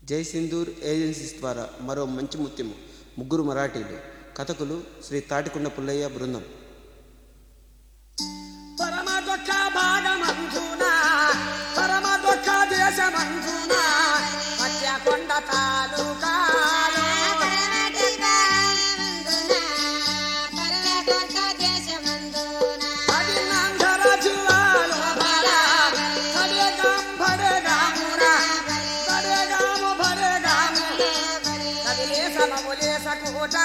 జై సింధూర్ ఏజెన్సీస్ ద్వారా మరో మంచి ముత్యము ముగ్గురు మరాఠీలు కథకులు శ్రీ తాటికొండ పుల్లయ్య బృందం పరమ దుఃఖ భాగమంధున పరమ దుఃఖ దేశమంధున మధ్య కొండ తాలూకాలో అది నందర జిల్లాలో బల పడేగాం పడేగామురా పడేగాము పడేగాము కదిలేస మములేస కోట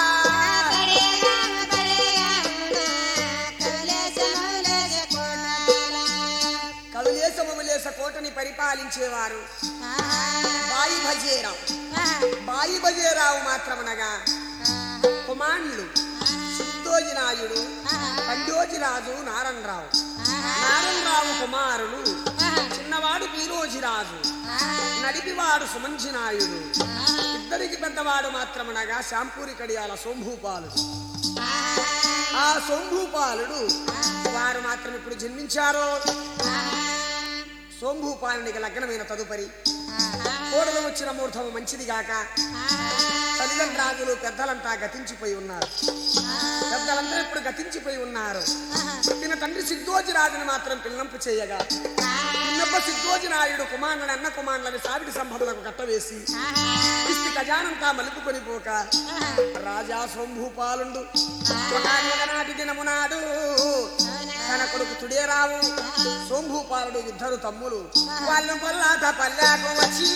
కవిలేస మములేస కోటని పరిపాలించేవారు బాయి భజేరావు బాయి భజేరావు మాత్రమనగా కుమాండ్లు సుద్దోజినాయుడు పండోజిరాజు నారాయణరావు నారాయణరావు కుమారుడు చిన్నవాడు పీరోజిరాజు నడిపివాడు సుమంజినాయుడు ఇద్దరికి పెద్దవాడు మాత్రమనగా శాంపూరి కడియాల సోంభూపాలుడు ఆ సోంభూపాలుడు వారు మాత్రం ఇప్పుడు జన్మించారో సోంభూపాలునికి లగ్నమైన తదుపరి కోడలు వచ్చిన ముహూర్తం మంచిది గాక తల్లిదండ్రాజులు పెద్దలంతా గతించిపోయి ఉన్నారు పెద్దలంతా ఇప్పుడు గతించిపోయి ఉన్నారు పుట్టిన తండ్రి సిద్ధోజిరాజుని మాత్రం పిల్లంపు చేయగా పిన్నప్ప సిద్ధోజినాయుడు కుమారుని అన్న కుమారులని సావిడి సంభములకు కట్టవేసి ఇస్తి ఖజానంతా మలుపుకొని పోక రాజా సోంభూపాలుండు ఒకనాటి దినమునాడు తన కొడుకు తుడేరావు సోంభూపాలుడు ఇద్దరు తమ్ములు వాళ్ళు కొల్లాట పల్లాకు వచ్చి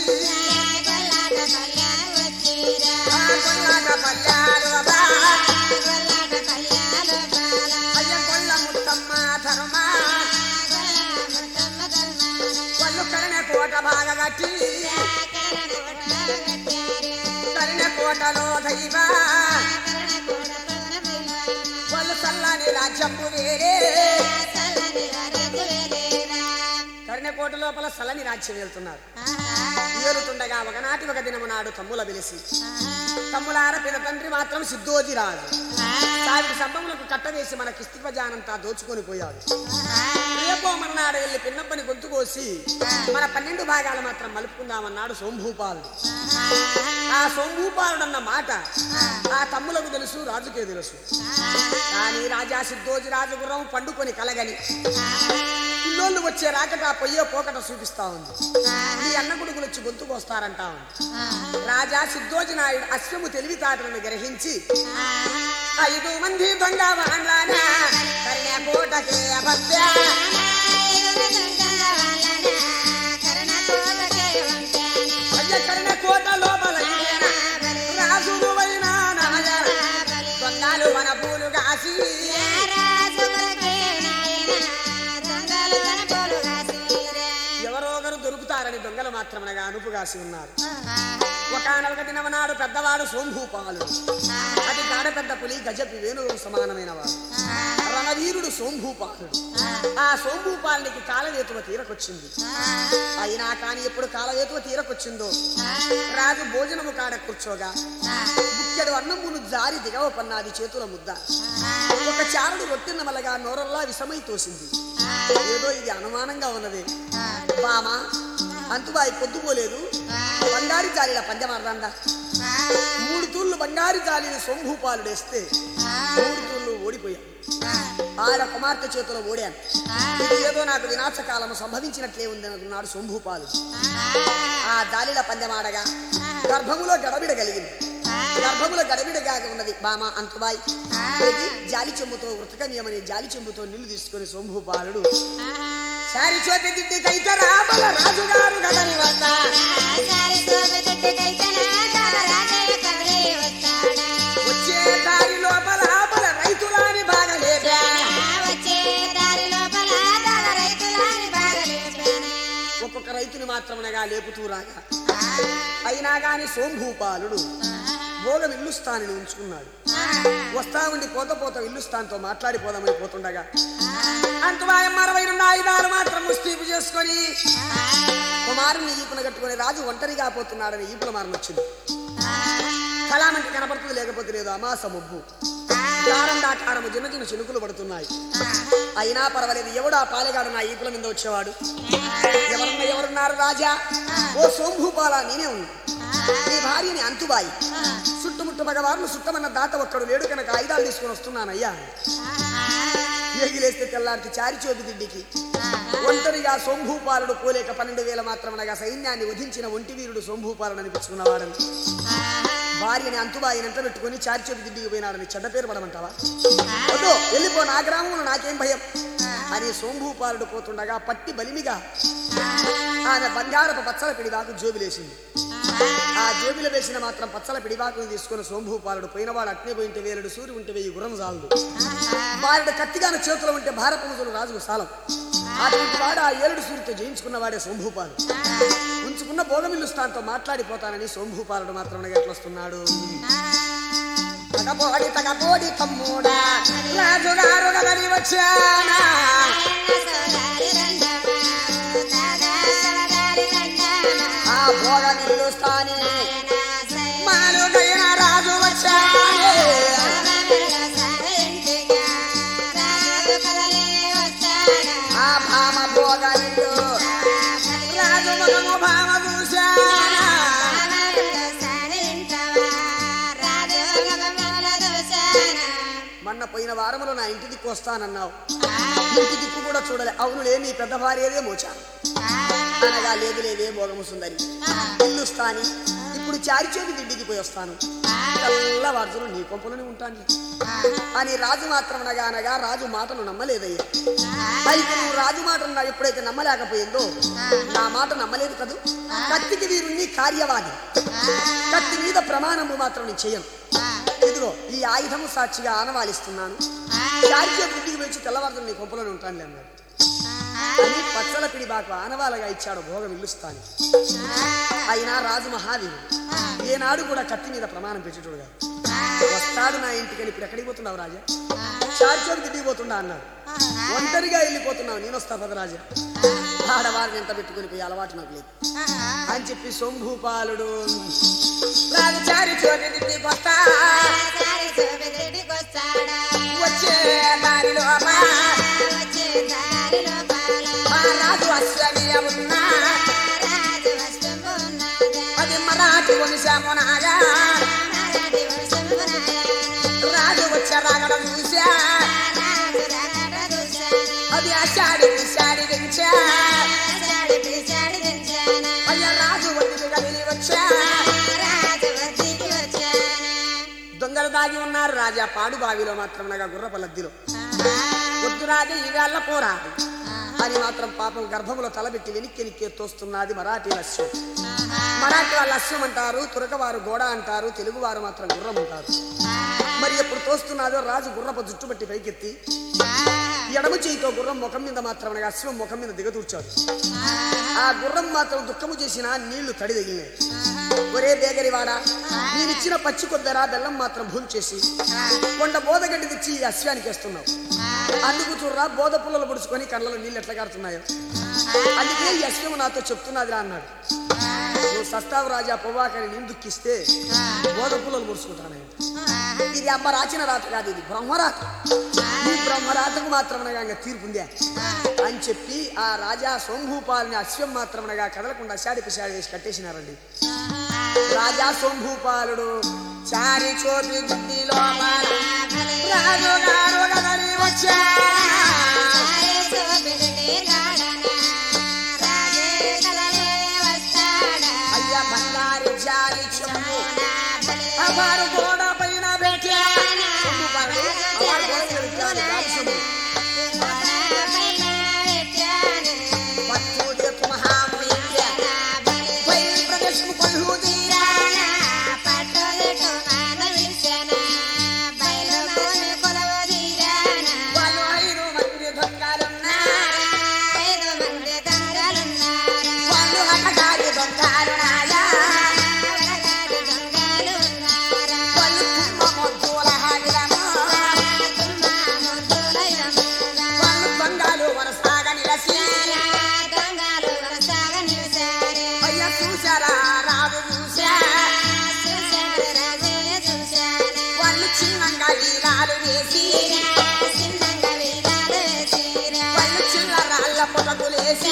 ఆ కొల్లాట పల్లాలు అబ్బా, అయ్య కొల్ల ముత్తమ్మ ధర్మ వాళ్ళు కరిణ కోట బాగా కట్టి కరిణ కోటలో దైవ వాళ్ళు చల్లని రాజ్యము వేరే కరిణకోట లోపల సలని రాజ్యం వెళ్తున్నారు ఏలుతుండగా ఒకనాటి ఒక దినము నాడు తమ్ముల పిలిచి తమ్ములార పిన తండ్రి మాత్రం సిద్ధోజి రాజు సావిడి సంభములకు కట్టవేసి మన కిస్తిపజానంతా దోచుకొని పోయాడు రేపో మన్నాడు వెళ్ళి పిన్నప్పని గొంతు కోసి మన పన్నెండు భాగాలు మాత్రం మలుపుకుందామన్నాడు సోంభూపాలుడు ఆ సోంభూపాలుడు అన్న మాట ఆ తమ్ములకు తెలుసు రాజుకే తెలుసు కానీ రాజా సిద్ధోజి రాజు గుర్రం పండుకొని కలగని పిల్లోళ్ళు వచ్చే రాకట పొయ్యో పోకట చూపిస్తా ఉంది ఈ అన్న కొడుకులు వచ్చి గొంతుకు వస్తారంటా ఉంది రాజా సిద్ధోజి నాయుడు అశ్వము తెలివితేటలను గ్రహించి ఐదు మంది దొంగ వాండ్లానా కరిణ కోటకే అబద్ధ అయ్య కరిణ కోట లోపల ఈయన రాజులు అయినా నాయ దొంగలు మన పూలు కాసి ఎవరో ఒకరు దొరుకుతారని దొంగలు మాత్రమనగా అనుపు కాసి ఉన్నారు ఒకనొక దినమనాడు పెద్దవాడు సోంభూపాలు అది గాడ పెద్ద పులి గజపి వేణువు సమానమైన వాడు రణవీరుడు సోంభూపాలుడు ఆ సోంభూపాలునికి కాలవేతువ తీరకొచ్చింది అయినా కానీ ఎప్పుడు కాలవేతువ తీరకొచ్చిందో రాజు భోజనము కాడ కూర్చోగా బుక్కెడు అన్నమును జారి దిగవ పన్నాది చేతుల ముద్ద ఒక చారుడు రొట్టెన మలగా నోరల్లా విషమై తోసింది ఏదో ఇది అనుమానంగా ఉన్నది బామా అంతుబాయి పొద్దుపోలేదు బంగారి జాలిల పంచమార్దాందా మూడు తూళ్ళు బంగారి జాలిని సొంభూపాలుడేస్తే మూడు తూళ్ళు ఓడిపోయాను ఆడ కుమార్తె చేతిలో ఓడాను ఇది ఏదో నాకు వినాశకాలము సంభవించినట్లే ఉంది అనుకున్నాడు సొంభూపాలు ఆ దాలిల పందెమాడగా గర్భములో గడబిడ కలిగింది గర్భములో గడబిడగా ఉన్నది బామ అంతుబాయి ఇది జాలి చెంబుతో వృతకమేమని జాలి చెంబుతో నీళ్లు తీసుకొని సోంభూపాలుడు సారి చోటి దిద్ది కైత రాబల రాజుగారు గదని వస్తా వచ్చే దారి లోపల ఆపల రైతులాని బాగా లేపా ఒక్కొక్క రైతుని మాత్రమనగా లేపుతూ రాగా అయినా గాని సోంభూపాలుడు భోగం ఇల్లుస్తానని ఉంచుకున్నాడు వస్తా ఉండి పోత పోత ఇల్లుస్తాన్తో మాట్లాడిపోదామని పోతుండగా అంతమాయం అరవై రెండు ఆయుధాలు మాత్రం ముస్తీపు చేసుకొని కుమారుని ఈపున కట్టుకొని రాజు ఒంటరిగా పోతున్నాడని ఈపుల మారం వచ్చింది కళామంటి కనపడుతుంది లేకపోతే లేదు అమాస ముగ్గు గారండాకారము చిన్న చిన్న చినుకులు పడుతున్నాయి అయినా పర్వాలేదు ఎవడు ఆ పాలెగాడు నా ఈపుల మీద వచ్చేవాడు ఎవరన్నా ఎవరున్నారు రాజా ఓ సోంభూపాల నేనే ఉన్నా నీ భార్యని అంతుబాయి చుట్టుముట్టు మగవారులు సుట్టమన్న దాత ఒక్కడు లేడు కనుక ఆయుధాలు తీసుకొని వస్తున్నానయ్యా ఎగిలేస్తే తెల్లారికి చారి చోటు దిడ్డికి ఒంటరిగా సోంభూపాలుడు పోలేక పన్నెండు వేల మాత్రమనగా సైన్యాన్ని వధించిన ఒంటి వీరుడు సోంభూపాలను అనిపించుకున్నవాడని భార్యని అంతుబాయిని ఎంత పెట్టుకుని చారిచోటి దిడ్డికి పోయినాడని చెడ్డ పేరు పడమంటావా వద్దు వెళ్ళిపో నా గ్రామంలో నాకేం భయం అని సోంభూపాలుడు పోతుండగా పట్టి బలిమిగా ఆమె బంగారపు పచ్చల పిడివాకు జోబిలేసింది ఆ జోబిలో వేసిన మాత్రం పచ్చల పిడివాకుని తీసుకుని సోంభూపాలుడు పోయినవాడు అట్నే పోయింటే వేలుడు సూర్యు ఉంటే వెయ్యి గుర్రం చాలదు వారుడు కత్తిగాన చేతిలో ఉంటే భారపముజులు రాజుకు సాలం అటువంటి వాడు ఆ ఏలుడు సూర్యుతో జయించుకున్నవాడే సోంభూపాలు ఉంచుకున్న భోగమిల్లు స్థానంతో మాట్లాడిపోతానని సోంభూపాలుడు మాత్రం ఎట్లొస్తున్నాడు తగపోడి తగపోడి తమ్ముడా రాజుగారు గదరి వచ్చానా ఆ భోగమిల్లు స్థాని మాలుగైన రాజు వచ్చానే ఆ భామ భోగమిల్లు రాజు మగము భామ చూశానా మొన్న పోయిన వారములో నా ఇంటి దిక్కు వస్తానన్నావు ఇంటి దిక్కు కూడా చూడలే అవును లే నీ పెద్ద భార్యదే మోచాను అనగా లేదు లేదే భోగము సుందరి ఇల్లు స్థాని ఇప్పుడు చారిచేది దిడ్డికి పోయి వస్తాను తెల్లవారుజులు నీ కొంపలోనే ఉంటాను అని రాజు మాత్రం అనగా అనగా రాజు మాటను నమ్మలేదయ్యా పైకి నువ్వు రాజు మాటను నా ఎప్పుడైతే నమ్మలేకపోయిందో నా మాట నమ్మలేదు కదూ కత్తికి వీరుణ్ణి కార్యవాది కత్తి మీద ప్రమాణము మాత్రం నేను చేయను ఇదిగో ఈ ఆయుధము సాక్షిగా ఆనవాలిస్తున్నాను చారిచే బుద్ధికి వచ్చి తెల్లవారుజులు నీ కొంపలోనే ఉంటానులే అన్నాడు అని పచ్చల పిడి బాకు ఆనవాలగా ఇచ్చాడు భోగం ఇల్లుస్తాను అయినా రాజు మహావీరుడు ఏనాడు కూడా కత్తి మీద ప్రమాణం పెట్టేటోడుగా వస్తాడు నా ఇంటికి ఇప్పుడు ఎక్కడికి పోతున్నావు రాజా చార్చోడు తిరిగి పోతుండా అన్నాడు ఒంటరిగా వెళ్ళిపోతున్నావు నేను వస్తా పదరాజా ఆడవారిని ఎంత పెట్టుకుని పోయి అలవాటు నాకు లేదు అని చెప్పి సొంభూపాలుడు రాజు చారి చోటి తిరిగి వస్తా వచ్చే దారిలో మా ఆ రాజు అశ్వనీయ ఉన్నా అది మరాఠీ వంశమునాగా రాజు వచ్చే రాగడం చూసా అది అషాడి విషాడి దించా అయ్యా రాజు ఒడ్డుకు కదిలి వచ్చా దొంగలు దాగి ఉన్నారు రాజా పాడు బావిలో మాత్రం గుర్రపల్లద్దిలో వద్దు రాజా ఈవేళ్ళ పోరా అని మాత్రం పాపం గర్భములో తలబెట్టి వెనిక్కి వెనిక్కి తోస్తున్నది మరాఠీ లస్యం మరాఠీ వాళ్ళు లస్యం అంటారు తురకవారు గోడ అంటారు తెలుగు వారు మాత్రం గుర్రం అంటారు మరి ఎప్పుడు తోస్తున్నాదో రాజు గుర్రపు జుట్టు బట్టి పైకెత్తి ఎడమ చేయితో గుర్రం ముఖం మీద మాత్రం అశ్వం ముఖం మీద దిగతూర్చాడు ఆ గుర్రం మాత్రం దుఃఖము చేసిన నీళ్లు తడి తగిలినాయి ఒరే బేగరివాడా నేనిచ్చిన పచ్చి కొబ్బెర బెల్లం మాత్రం భూమి చేసి కొండ బోధగడ్డి తెచ్చి ఈ అశ్వానికి వేస్తున్నావు అందుకు చూడరా బోధ పుల్లలు పుడుచుకొని కళ్ళలో నీళ్ళు ఎట్లా కారుతున్నాయో అందుకే ఈ అశ్వం నాతో చెప్తున్నదిరా అన్నాడు నువ్వు సస్తావు రాజా పొవ్వాకని నేను దుఃఖిస్తే బోధ పుల్లలు పుడుచుకుంటాను ఇది అమ్మ రాచిన రాత కాదు ఇది బ్రహ్మరాత ఈ బ్రహ్మరాతకు మాత్రమనగా తీర్పు ఉందే అని చెప్పి ఆ రాజా సోంభూపాలని అశ్వం మాత్రమనగా కదలకుండా శాడి పిశాడి వేసి కట్టేసినారండి రాజా సోంభూపాలుడు చారి చోటి గుడ్డిలో రాజుగారు గదరి వచ్చా అయ్య బంగారు జారి చెంపు అవారు గోడ పైన పెట్టా సోంభూపాలుడు అవారు గోడ మీద పెట్టాడు జారి చెంపు. పట్టుడెత్తు మహామృత్య బయలు ప్రదేశము పళ్ళు తీరా వాళ్ళు ఐదు మంది దొంగలున్నా వాళ్ళు అటగారి దొంగలు రాజా వాళ్ళు తుమ్మ మొద్దుల హాగిలము వాళ్ళు దొంగలు వరసాగా నిలసి అయ్య చూసారా రాదు చూసా వాళ్ళు చిన్నంగా వీరాలు వేసి పళ్ళు చిల్లరాళ్ళ పొటకులేసి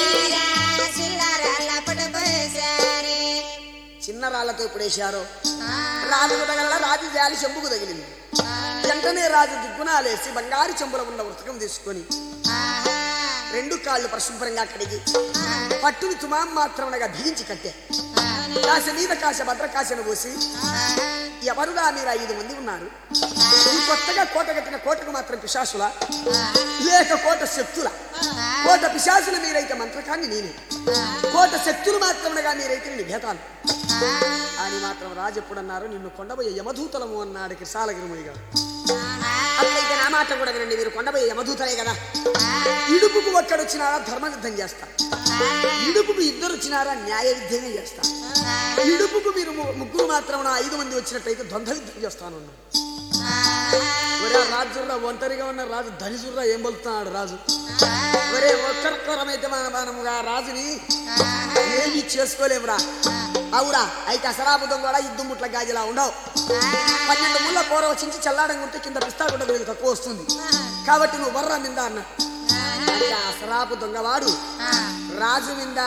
చిన్న రాళ్లతో ఇప్పుడు వేశారో రాజుకు తగల రాజు జాలి చెంబుకు తగిలింది వెంటనే రాజు దిగ్గుణాలేసి బంగారు చెంబులో ఉన్న వృతకం తీసుకొని రెండు కాళ్ళు పరిశుభ్రంగా కడిగి పట్టుని తుమాం మాత్రమనగా బిగించి కట్టే కాశ మీద కాశ భద్రకాశను పోసి ఎవరుగా మీరు ఐదు మంది ఉన్నారు ఈ కొత్తగా కోట కట్టిన కోటకు మాత్రం పిశాసుల లేక కోట శక్తుల కోట పిశాసులు మీరైతే మంత్రకాన్ని నేనే కోట శక్తులు మాత్రమనగా మీరైతే నేను భేతాలు అని మాత్రం రాజు ఎప్పుడన్నారు నిన్ను కొండబోయే యమదూతలము అన్నాడు కృషాలగిరిముడి గారు అట్లయితే నా మాట కూడా వినండి మీరు కొండబోయే యమదూతలే కదా ఇడుపుకు ఒక్కడొచ్చినారా ధర్మ యుద్ధం చేస్తా ఇడుపుకు ఇద్దరు వచ్చినారా న్యాయ యుద్ధమే చేస్తా ఇడుపుకు మీరు ము- ముగ్గురు మాత్రం నా ఐదు మంది వచ్చినట్టయితే ద్వంద్వ యుద్ధం చేస్తాను అన్నాడు ఒరే రాజుర్రా ఒంటరిగా ఉన్న రాజు ధనిజుర్రా ఏం బలుతున్నాడు రాజు ఒరే ఒక్కరొక్కరమైతే మన మనముగా రాజుని ఏమీ చేసుకోలేమురా అవురా అయితే అసరాబుద్ధం కూడా ఇద్దు ముట్ల గాజులా ఉండవు పన్నెండు ముళ్ళ కూర వచ్చించి చల్లాడంగుంటే కింద పిస్తా గుడ్డ వీళ్ళకి తక్కువ వస్తుంది కాబట్టి నువ్వు బర్రా మిందా అన్న అంటే అసరాపు దొంగవాడు రాజు మింద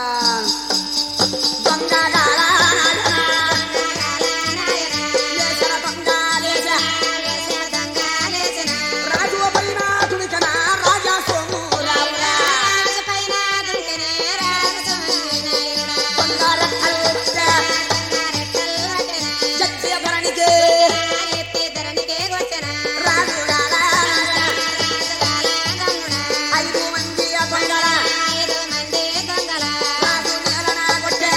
దొంగగాడా లేచిన దొంగ లేచ. రాజు పైన తుడికన రాజా సోము రావురా. దొంగ రెక్కల్చ. జడ్జి ధరణికే రాజుగాడా. ఐదు మంది ఆ దొంగల రాజు నేలన కొట్టె.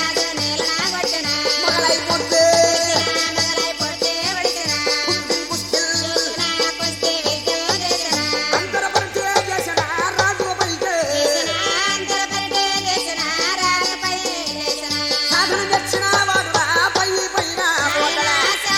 మొగలై పొట్టే. కుస్తీ కుస్తీ. అంతరపరిచే చేసిన రాజు పైకే. సాధన తెచ్చిన వాడురా పై పైన పోతడా.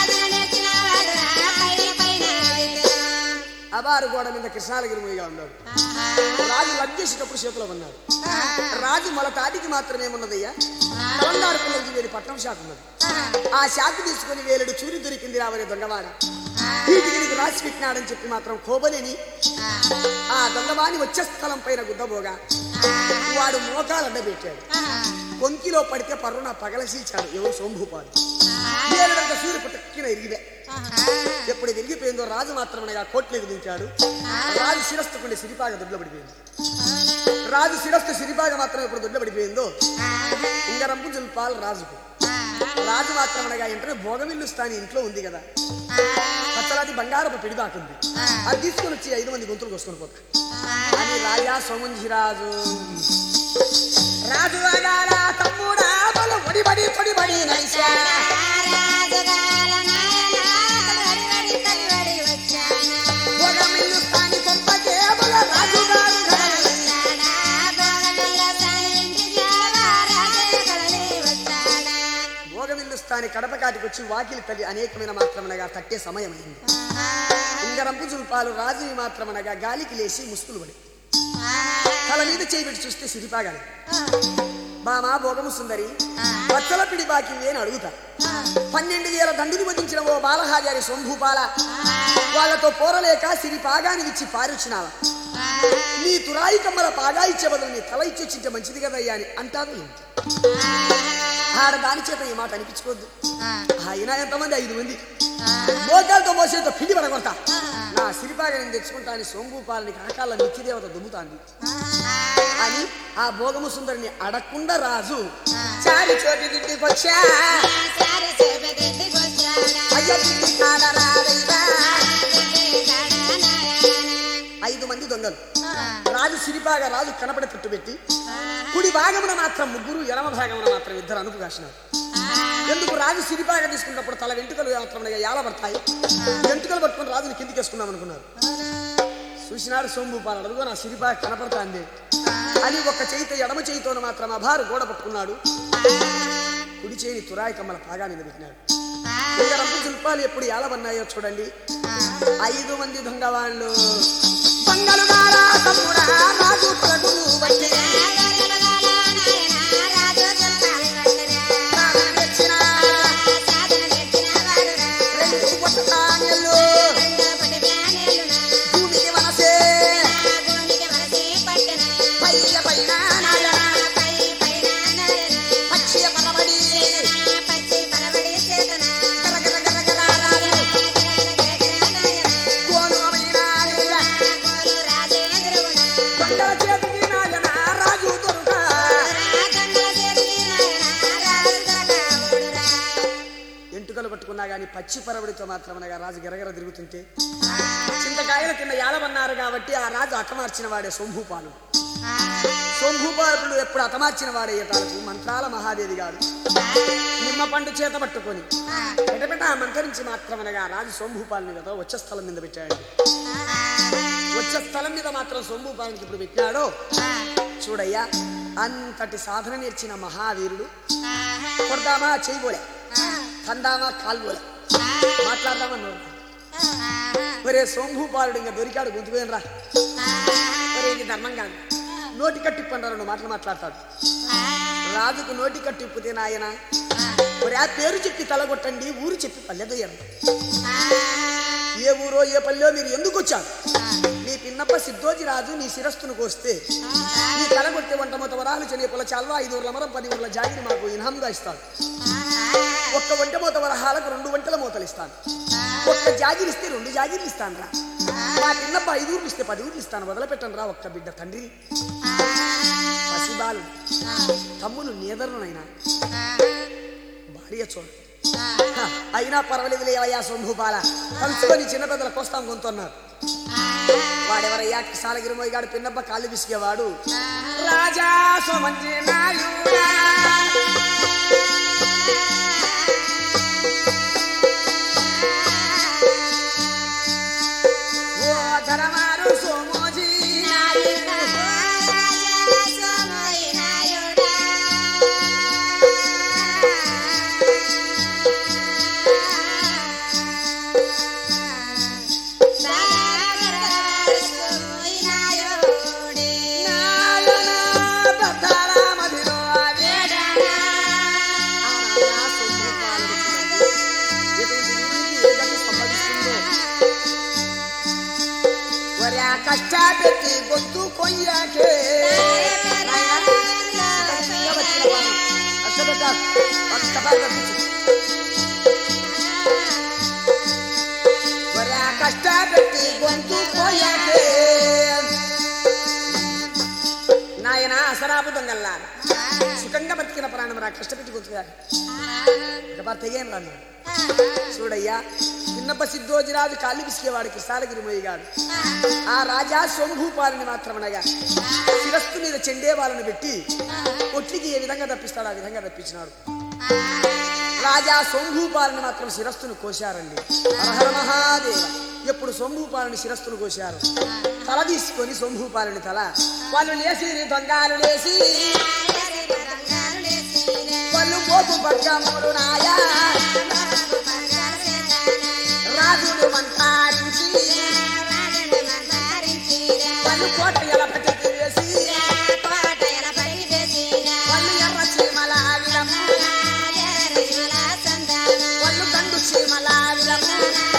అబారు గోడ మీద కృష్ణాలగిరి మునిగా ఉన్నాడు రాజు లగ్గేసేటప్పుడు చేతిలో ఉన్నాడు రాజు మల తాటికి మాత్రమే ఉన్నదయ్యా తెలంగాణ పిల్లలకి వేడి పట్నం శాఖ ఉన్నది ఆ శాఖ తీసుకుని వేలుడు చూరి దొరికింది రావని దొంగవాడ వీటికి నీకు రాసి పెట్టినాడని చెప్పి మాత్రం కోబలేని ఆ దొంగవాణి వచ్చే స్థలం పైన గుద్దబోగా వాడు మోకాలు అడ్డబెట్టాడు కొంకిలో పడితే పర్రున పగలసీల్చాడు ఎవరు సోంభూపాడు వేలుడంత సూర్య పుట్టక్కిన ఇరిగిదే ఎప్పుడు విరిగిపోయిందో రాజు మాత్రమనగా కోట్లోకి దించాడు రాజు శిరస్సుకుండే సిరిపాగ దొడ్ల పడిపోయింది రాజు శిరస్సు సిరిపాగ మాత్రం ఎప్పుడు దొడ్ల పడిపోయిందో ఉంగరంపు జుల్పాలు రాజుకు రాజు మాత్రమనగా వెంటనే భోగమిల్లు స్థాని ఇంట్లో ఉంది కదా పచ్చలాది బంగారపు పిడిదాకుంది అది తీసుకొని వచ్చి ఐదు మంది గొంతులు కోసుకొని పోతా అని రాజా సోమంజిరాజు రాజు అగాల తమ్ముడా బలు ఒడిబడి పొడిబడి నైసా భోగమిల్లు స్థాని కొంపకే బల రాజుగారు ఘనమైన భోగమిల్లు స్థాని కడప కాటికి వచ్చి వాకిలి తల్లి అనేకమైన మాత్రమనగా తట్టే సమయమైంది ఉంగరంపు జుల్పాలు రాజుని మాత్రమనగా గాలికి లేచి ముసుగులు పడి తల మీద చేయిబెట్టి చూస్తే సిరిపాగాలి బామా భోగము సుందరి వత్సల పిడి బాకి అని అడుగుతా పన్నెండు వేల దండుని వధించిన ఓ బాలహాజారి సొంభూపాల వాళ్ళతో పోరలేక సిరి పాగాని ఇచ్చి పారిచ్చినావా నీ తురాయి కమ్మల పాగా ఇచ్చే బదులు నీ తల ఇచ్చి వచ్చింటే మంచిది కదయ్యా అని అంటారు ఏంటి ఆడ దాని చేత ఈ మాట అనిపించుకోవద్దు అయినా ఎంతమంది ఐదు మంది మోకాలతో మోసేతో పిండి పడగొడతా నా సిరిపాగాని తెచ్చుకుంటా అని సోంభూపాలని కనకాల నిత్యదేవత దుమ్ముతాంది అని ఆ భోగము సుందరిని అడగకుండా రాజు చారి చోటి దిట్టుకొచ్చా అయ్య దిట్టి కాడరాదయ్యా. ఐదు మంది దొంగలు రాజు సిరిపాగా రాజు కనపడే తుట్టు పెట్టి కుడి భాగమున మాత్రం ముగ్గురు ఎడమ భాగమున మాత్రం ఇద్దరు అనుపు కాసినారు ఎందుకు రాజు సిరిపాగా తీసుకున్నప్పుడు తల వెంట్రుకలు మాత్రం ఏలబడతాయి వెంట్రుకలు పట్టుకొని రాజుని కిందికి వేసుకుందాం అనుకున్నారు చూసినాడు సొంభూపాలు అడుగు నా సిరిపాగా కనపడతాంది అని ఒక చేయితో ఎడమ చేయితోను మాత్రం అభారు గోడ పట్టుకున్నాడు కుడి చేయిని తురాయి కమ్మల పాగా మీద పెట్టినాడు ఇంకా రంపు శిల్పాలు ఎప్పుడు ఏలబన్నాయో చూడండి ఐదు మంది దొంగ వాళ్ళు దొంగలు గారా తమ్ముడా రాజు పలుకులు బట్టి సాధన తెచ్చిన రెండు పొట్టకాయలు పట్టుకున్నా గాని పచ్చి పరవడితో మాత్రమనగా రాజు గిరగిర తిరుగుతుంటే చింతకాయల కింద ఏలవన్నారు కాబట్టి ఆ రాజు అతమార్చిన వాడే సొంభూపాలు సొంభూపాలుడు ఎప్పుడు అతమార్చిన వాడే ఈతాలకు మంత్రాల మహాదేవి గారు నిమ్మ పండు చేత పట్టుకొని పెటపెట మంత్రించి మాత్రమనగా రాజు సొంభూపాలని కదా వచ్చే స్థలం మీద పెట్టాడు వచ్చే స్థలం మీద మాత్రం సొంభూపాలనికి ఇప్పుడు పెట్టాడో చూడయ్యా అంతటి సాధన నేర్చిన మహావీరుడు కొడదామా చేయబోలే తందామా కాల్బోలే మాట్లాడదామా నోరు మరే సోంభూపాలుడు ఇంకా దొరికాడు గొంతుపోయిన రా మరే ఇది ధర్మం కాదు నోటి కట్టిప్పని రెండు మాటలు మాట్లాడతాడు రాజుకు నోటి కట్టిప్పితే నాయన మరి ఆ పేరు చెప్పి తలగొట్టండి ఊరు చెప్పి పల్లెదొయ్యండి ఏ ఊరో ఏ పల్లెో మీరు ఎందుకు వచ్చారు నీ పిన్నప్ప సిద్ధోజి రాజు నీ శిరస్సును కోస్తే నీ తలగొట్టే వంట మొత్తం వరాలు చెనే పొల చాల్వా ఐదు ఊర్ల మరం పది ఊర్ల జాగిరి మాకు ఇన్హంగా ఇస్తాడు ఒక్క వంట మూత వరహాలకు రెండు వంటల మూతలు ఇస్తాను ఒక్క జాగిరి ఇస్తే రెండు జాగిర్లు ఇస్తాను రా మా పిన్నప్ప ఐదు ఊర్లు ఇస్తే పది ఊర్లు ఇస్తాను వదలపెట్టను రా ఒక్క బిడ్డ తండ్రి పసిబాలు తమ్ములు నేదరునైనా భార్య చూడ హ, అయినా పర్వాలేదు లేవయ్యా సొంభూపాల కలుసుకొని చిన్న పెద్దల కోస్తాం కొంటున్నారు వాడెవరయ్యా సాలగిరిమోయి గాడు పిన్నప్ప కాళ్ళు పిసికేవాడు రాజా సోమంత్రి నాయుడా ఓ ధరమారు సోమోజీ నాయనా బద్దరామధిలో ఆవేడా. ఆనాడా సొంభూపాలుడు ఎటువంటి ఊరికి ఏ గతి సంభవిస్తుందో ఒరే ఆ కష్టాపెట్టి గొంతు కొయ్యాకే కష్టపెట్ట ఒక్కసారి తప్పించు ఒరే ఆ కష్టాపెట్టి గొంతు కొయ్యాకే నాయన అసరాపు దొంగల్లారా సుఖంగా బతికిన ప్రాణం రా కష్టపెట్టి గొంతుగారు ఇక తెగేం రాను చూడయ్యా చిన్నప్ప సిద్ధోజిరాజు కాళ్ళు పిసికేవాడు కృష్ణాలగిరిమయ్య గారు ఆ రాజా సోమభూపాలని మాత్రమనగా శిరస్సు మీద చెండే వాళ్ళని పెట్టి కొట్లికి ఏ విధంగా తప్పిస్తాడు ఆ విధంగా తప్పించినాడు రాజా సోంభూపాలని మాత్రం శిరస్సును కోశారండి హరహర మహాదేవ ఎప్పుడు సోంభూపాలని శిరస్సును కోశారు తల తీసుకొని సోంభూపాలని తల వాళ్ళు లేచి దొంగలు లేచి వాళ్ళు పోపు పక్క మూడు నాయా రాజులు మంతారించి వాళ్ళు కోట ఎలా పట్టి వేసి వాళ్ళు ఎర్ర చీమల విలము వాళ్ళు కండు చీమల విలము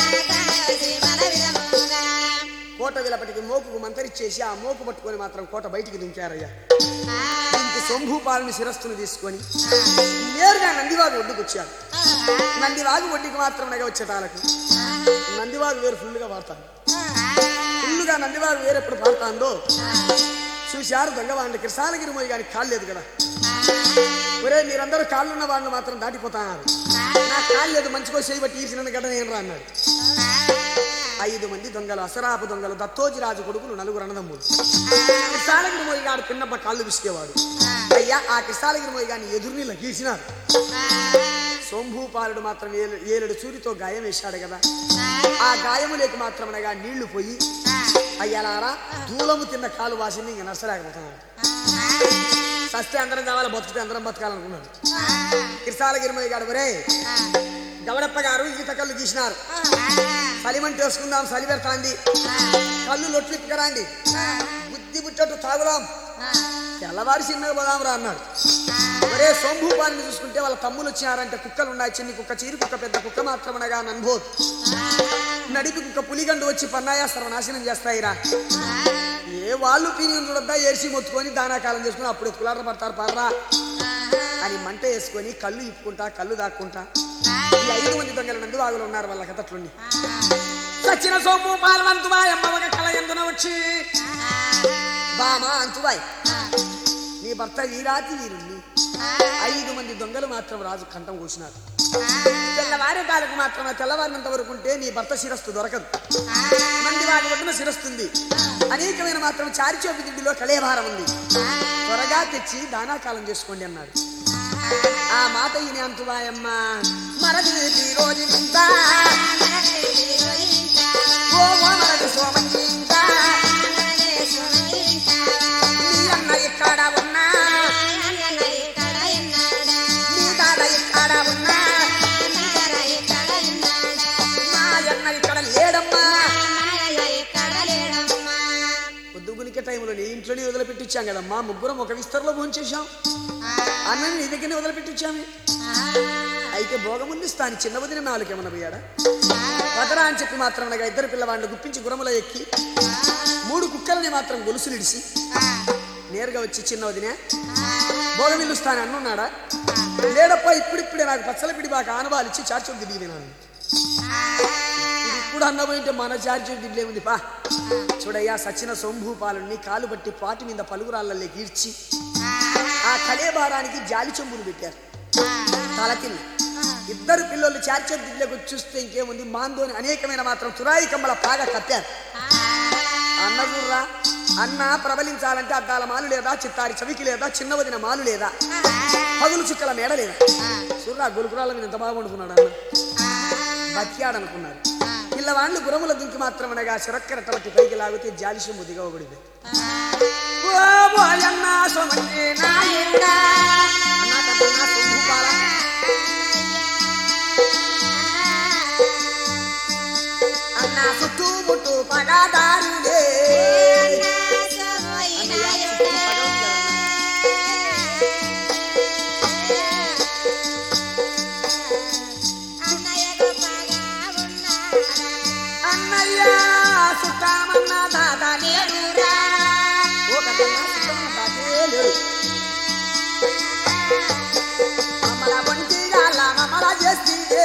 కోట విలపటికి మోకుకు మంతరిచ్చేసి ఆ మోకు పట్టుకొని మాత్రం కోట బయటికి దించారయ్యా దీనికి సొంభూపాలని శిరస్సును తీసుకొని నేరుగా నందివాగు ఒడ్డుకు వచ్చారు నందివాగు ఒడ్డుకి మాత్రం నగ వచ్చేటాలకు నందివాగు వేరు ఫుల్గా పాడతాను ఫుల్గా నందివాగు వేరు ఎప్పుడు పాడుతాందో చూశారు దొంగవాడిని కృష్ణాలగిరి మోయి కానీ కాళ్ళు లేదు కదా ఒరే మీరందరూ కాళ్ళున్న వాళ్ళు మాత్రం దాటిపోతాన్నారు నా కాళ్ళు లేదు మంచిగా చేయబట్టి ఈసిన గడ్డ నేను రా అన్నాడు ఐదు మంది దొంగలు అసరాపు దొంగలు దత్తోజిరాజు కొడుకులు నలుగురు అన్నదమ్ములు కృష్ణాలగిరి మోయి గారు పిన్నప్ప కాళ్ళు విసికేవాడు అయ్యా ఆ కృష్ణాలగిరి మోయి గారిని ఎదురుని లగీసినారు సోంభూపాలుడు మాత్రం ఏలు ఏలుడు సూరితో గాయం వేశాడు కదా ఆ గాయములేకి మాత్రమనగా నీళ్లు పోయి అయ్యాలారా దూలము తిన్న కాలు వాసింది ఇంక నష్టలేకపోతున్నాడు సస్తే అందరం కావాలి బతుకుతే అందరం బతకాలనుకున్నాడు కృష్ణాలగిరిమయ్య గారు ఒరే గవడప్ప గారు ఈత కళ్ళు గీసినారు సలిమంటి వేసుకుందాం సలి పెడతాంది కళ్ళు లొట్లు ఇక్కరాండి బుద్ధి బుట్టట్టు తాగుదాం తెల్లవారి చిన్నగా పోదాం రా అన్నాడు ఒరే సోంభూపాన్ని చూసుకుంటే వాళ్ళ తమ్ములు వచ్చినారంటే కుక్కలు ఉన్నాయి చిన్ని కుక్క చీరి కుక్క పెద్ద కుక్క మాత్రమనగా నన్బోద్ నడిపి కుక్క పులిగండు వచ్చి పన్నాయా సర్వనాశనం చేస్తాయిరా ఏ వాళ్ళు పీని చూడద్దా ఏసి మొత్తుకొని దానాకాలం చేసుకుని అప్పుడు కులార పడతారు పర్రా అని మంట వేసుకొని కళ్ళు ఇప్పుకుంటా కళ్ళు దాక్కుంటా ఈ ఐదు మంది దొంగల నందు వాగులు ఉన్నారు వాళ్ళ కథట్లుండి సచిన సోము పాల్వంతువాయ్ అమ్మవగ కల ఎందున వచ్చి బామా అంతువాయ్ నీ భర్త వీరాతి వీరుణ్ణి ఐదు మంది దొంగలు మాత్రం రాజు కంఠం కూర్చున్నారు తెల్లవారే కాలకు మాత్రమే తెల్లవారినంత వరకు ఉంటే నీ భర్త శిరస్సు దొరకదు మంది వాటి ఒడ్డున శిరస్తుంది అనేకమైన మాత్రం చారిచోపి దిడ్డిలో కళేభారం ఉంది త్వరగా తెచ్చి దానాకాలం చేసుకోండి అన్నాడు ఆ మాట ఈయన అంటువాయమ్మ మరది రోజు ఇంతా ఓ ఓ మరది సోమంగి ఇంతా నీ అన్న ఇక్కడ ఉన్నా నీ తాత ఇక్కడ ఉన్నా మా అన్న ఇక్కడ లేడమ్మా పొద్దుగునికే టైంలో నీ ఇంట్లోనే వదిలిపెట్టించాం కదమ్మా ముగ్గురం ఒక విస్తరలో భోంచేశాం అన్నని నీ దగ్గరనే వదిలిపెట్టించామే అయితే భోగముందు స్థాని చిన్న వదిన నాలుగు ఏమన్నా పోయాడా వదరా అని చెప్పి మాత్రం అనగా ఇద్దరు పిల్లవాడిని గుప్పించి గురములో ఎక్కి మూడు కుక్కలని మాత్రం గొలుసులిడిసి నేరుగా వచ్చి చిన్న వదిన భోగమిల్లు స్థాని అన్నున్నాడా లేడప్ప ఇప్పుడిప్పుడే నాకు పచ్చల పిడి బాగా ఆనవాలిచ్చి చార్చోకి దిగి వినాను ఇది ఇప్పుడు అన్నపోయింటే మన చార్చోకి దిడ్లే ఉంది పా చూడయ్యా సచిన సొంభూపాలుని కాలు బట్టి పాటి మీద పలుగురాళ్ళల్లో గీర్చి ఆ కలేబారానికి జాలి చెంబులు పెట్టారు తల కింద ఇద్దరు పిల్లలు చార్చర్ దిడ్లకు చూస్తే ఇంకేముంది మాందోని అనేకమైన మాత్రం తురాయి కమ్మల పాగా కప్పారు అన్న చూర్రా అన్న ప్రబలించాలంటే అద్దాల మాలు లేదా చిత్తారి చవికి లేదా చిన్నవదిన మాలు లేదా పగులు చుక్కల మేడ లేదా చూర్రా గురుకురాల మీద ఎంత బాగా వండుకున్నాడు అన్న బతికాడనుకున్నారు పిల్లవాళ్ళు గురముల దుంకి మాత్రమనగా చిరక్కర తలటి పైకి లాగితే జాలి సొమ్ము దిగవబడింది ఓ బోయన్న సొమంగి నాయుడా. అన్నా పెద్దన్నా సొమ్ముపాల. అన్న చుట్టూ ముట్టు పగాదారులే అన్నయ్య చుట్టూ పగ ఉంది కదన్నా. అన్నయ్య సుట్టామన్న దాదా లేడురా ఓ కదన్నా సుట్టమన్న దాదే లేడు మమ్మల ఒంటిగా మమ్మల చేస్తే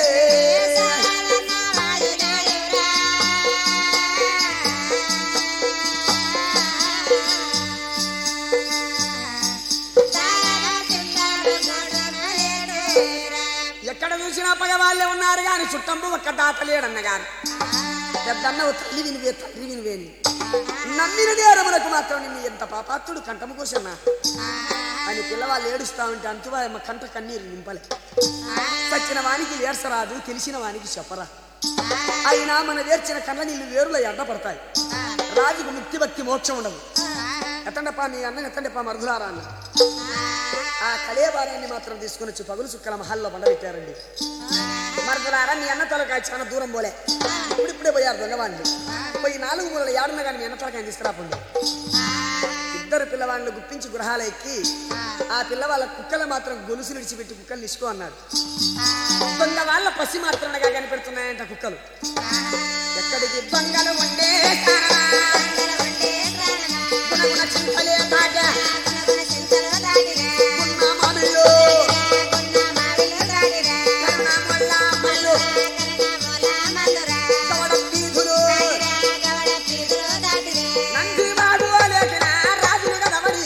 ఎక్కడ చూసినా పగ వాళ్ళే ఉన్నారు కానీ చుట్టంపు ఒక్క దాత లేడన్నగారు పెద్దన్న ఓ తల్లి వినివే తండ్రి వినివేని నమ్మిన నేరమునకు మాత్రం నిన్ను ఎంత పాపాత్తుడు కంఠము కోసన్నా అని పిల్లవాళ్ళు ఏడుస్తా ఉంటే అంతువాయమ్మ కంట కన్నీరు నింపలే చచ్చిన వానికి ఏడ్సరాదు తెలిసిన వానికి చెప్పరా అయినా మన వేర్చిన కళ్ళ నీళ్ళు వేరులో ఎడ్డపడతాయి రాజుకు ముక్తి భక్తి మోక్షం ఉండదు ఎత్తండప్పా నీ అన్న ఎత్తండప్పా మరుదులారా అన్న ఆ కళేబారాన్ని మాత్రం తీసుకుని వచ్చి పగులు సుక్కల మహల్లో బండబెట్టారండి మరుదులారా మీ అన్న తలకాయ చాలా దూరం పోలే ఇప్పుడిప్పుడే పోయారు దొంగవాళ్ళు పోయి నాలుగు మూలల ఏడున్న కానీ మీ అన్న తలకాయ తీసుకురాపండి ఇద్దరు పిల్లవాళ్ళని గుప్పించి గృహాల ఎక్కి ఆ పిల్లవాళ్ళ కుక్కలు మాత్రం గొలుసులు విడిచిపెట్టి కుక్కలు ఇసుకో అన్నాడు దొంగ వాళ్ళ పసి మాత్రంగా కనిపెడుతున్నాయంట కుక్కలు ఎక్కడికి దొంగలు ఉండే గుణగుణ చింతలే తాగా గున్న మామిళ్ళు కరుణ మొల్ల మల్లు కవడ పీధులు నంది వాడు లేకిన రాజులు కదవడి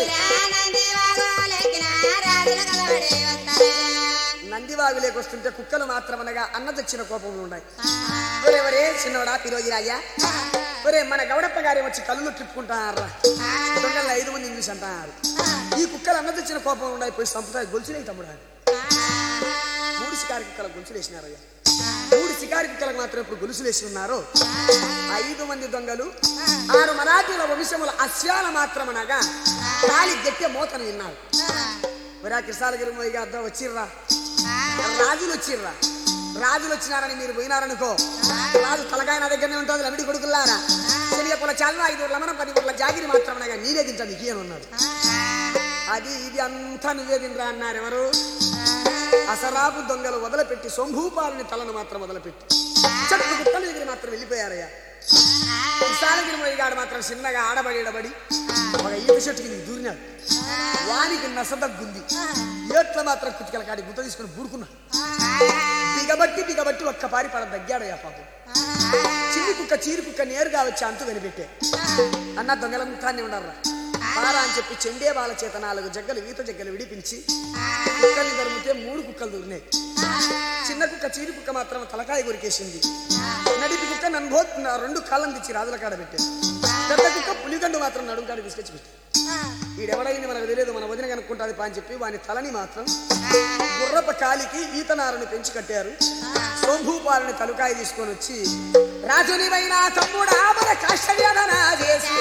నందివాగులేకి వస్తుంటే కుక్కలు మాత్రమనగా అన్న తెచ్చిన కోపంలో ఉన్నాయి ఒరే ఒరే చిన్నవాడా పిరోజి రాజా ఒరే మన గౌడప్ప గారి వచ్చి కళ్ళు తిప్పుకుంటారా దొంగలు ఐదు మంది ఇంగ్లీష్ అంటారు ఈ కుక్కలు అన్న తెచ్చిన కోపం ఉన్నాయి పోయి సంపుతాయి గొలుసులే తమ్ముడు అని. మూడు శికారి కుక్కల గొలుసులు వేసినారయ్యా మూడు శికారి కుక్కలకు మాత్రం ఇప్పుడు గొలుసులు వేసి ఉన్నారు ఐదు మంది దొంగలు ఆరు మరాఠీల వంశముల అశ్వాల మాత్రమనగా తాలి గట్టె మోతను విన్నారు ఒరా కృష్ణాలగిరి మోయిగా అర్థం వచ్చిర్రా రాజులు వచ్చిర్రా రాజులు వచ్చినారని మీరు పోయినారనుకో రాజు తలకాయ నా దగ్గరనే ఉంటుంది లమిడి కొడుకులారా తెలియకుల చాలా ఐదు లమనం పది ఊర్ల జాగిరి మాత్రమనగా నీరే తింటా నీకు అని అన్నాడు అది ఇది అంతా నువ్వే తినరా అన్నారు ఎవరు అసరాపు దొంగలు వదిలిపెట్టి సొంభూపాలని తలను మాత్రం వదిలిపెట్టి చెట్టు గుట్టలు ఎగిరి మాత్రం వెళ్ళిపోయారయ్యా విశాలగిరి మొయ్యగాడు మాత్రం చిన్నగా ఆడబడి ఈడబడి ఒక ఈత చెట్టుకి నీకు దూరినాడు వానికి నసదగ్గుంది ఏట్ల మాత్రం కుతికల కాడి గుట్ట తీసుకుని బూడుకున్నా బిగబట్టి బిగబట్టి ఒక్క పారి పడ దగ్గాడయ్యా పాపం చిన్ని కుక్క చీరి కుక్క నేరుగా వచ్చి అంతు కనిపెట్టే అన్న దొంగల ముఖాన్ని ఉండర్రా పారా అని చెప్పి చెండే వాళ్ళ చేత నాలుగు జగ్గలు ఈత జగ్గలు విడిపించి కుక్కల్ని దొరికితే మూడు కుక్కలు దొరినాయి చిన్న కుక్క చీరి కుక్క మాత్రం తలకాయ కొరికేసింది నడిపి కుక్క నన్ను రెండు కాళ్ళం తెచ్చి రాజుల కాడ పెట్టాను పెద్ద కుక్క పులిగండు మాత్రం నడుము కాడ తీసుకొచ్చి పెట్టాను ఈడెవడైంది మనకు తెలియదు మన వదిన కనుక్కుంటుంది పా అని చెప్పి వాని తలని మాత్రం గుర్రప కాలికి ఈతనారుని పెంచి కట్టారు సోంభూపాలని తలుకాయ తీసుకొని వచ్చి రాజునివైనా తమ్ముడా మన కష్టవేదన చేసి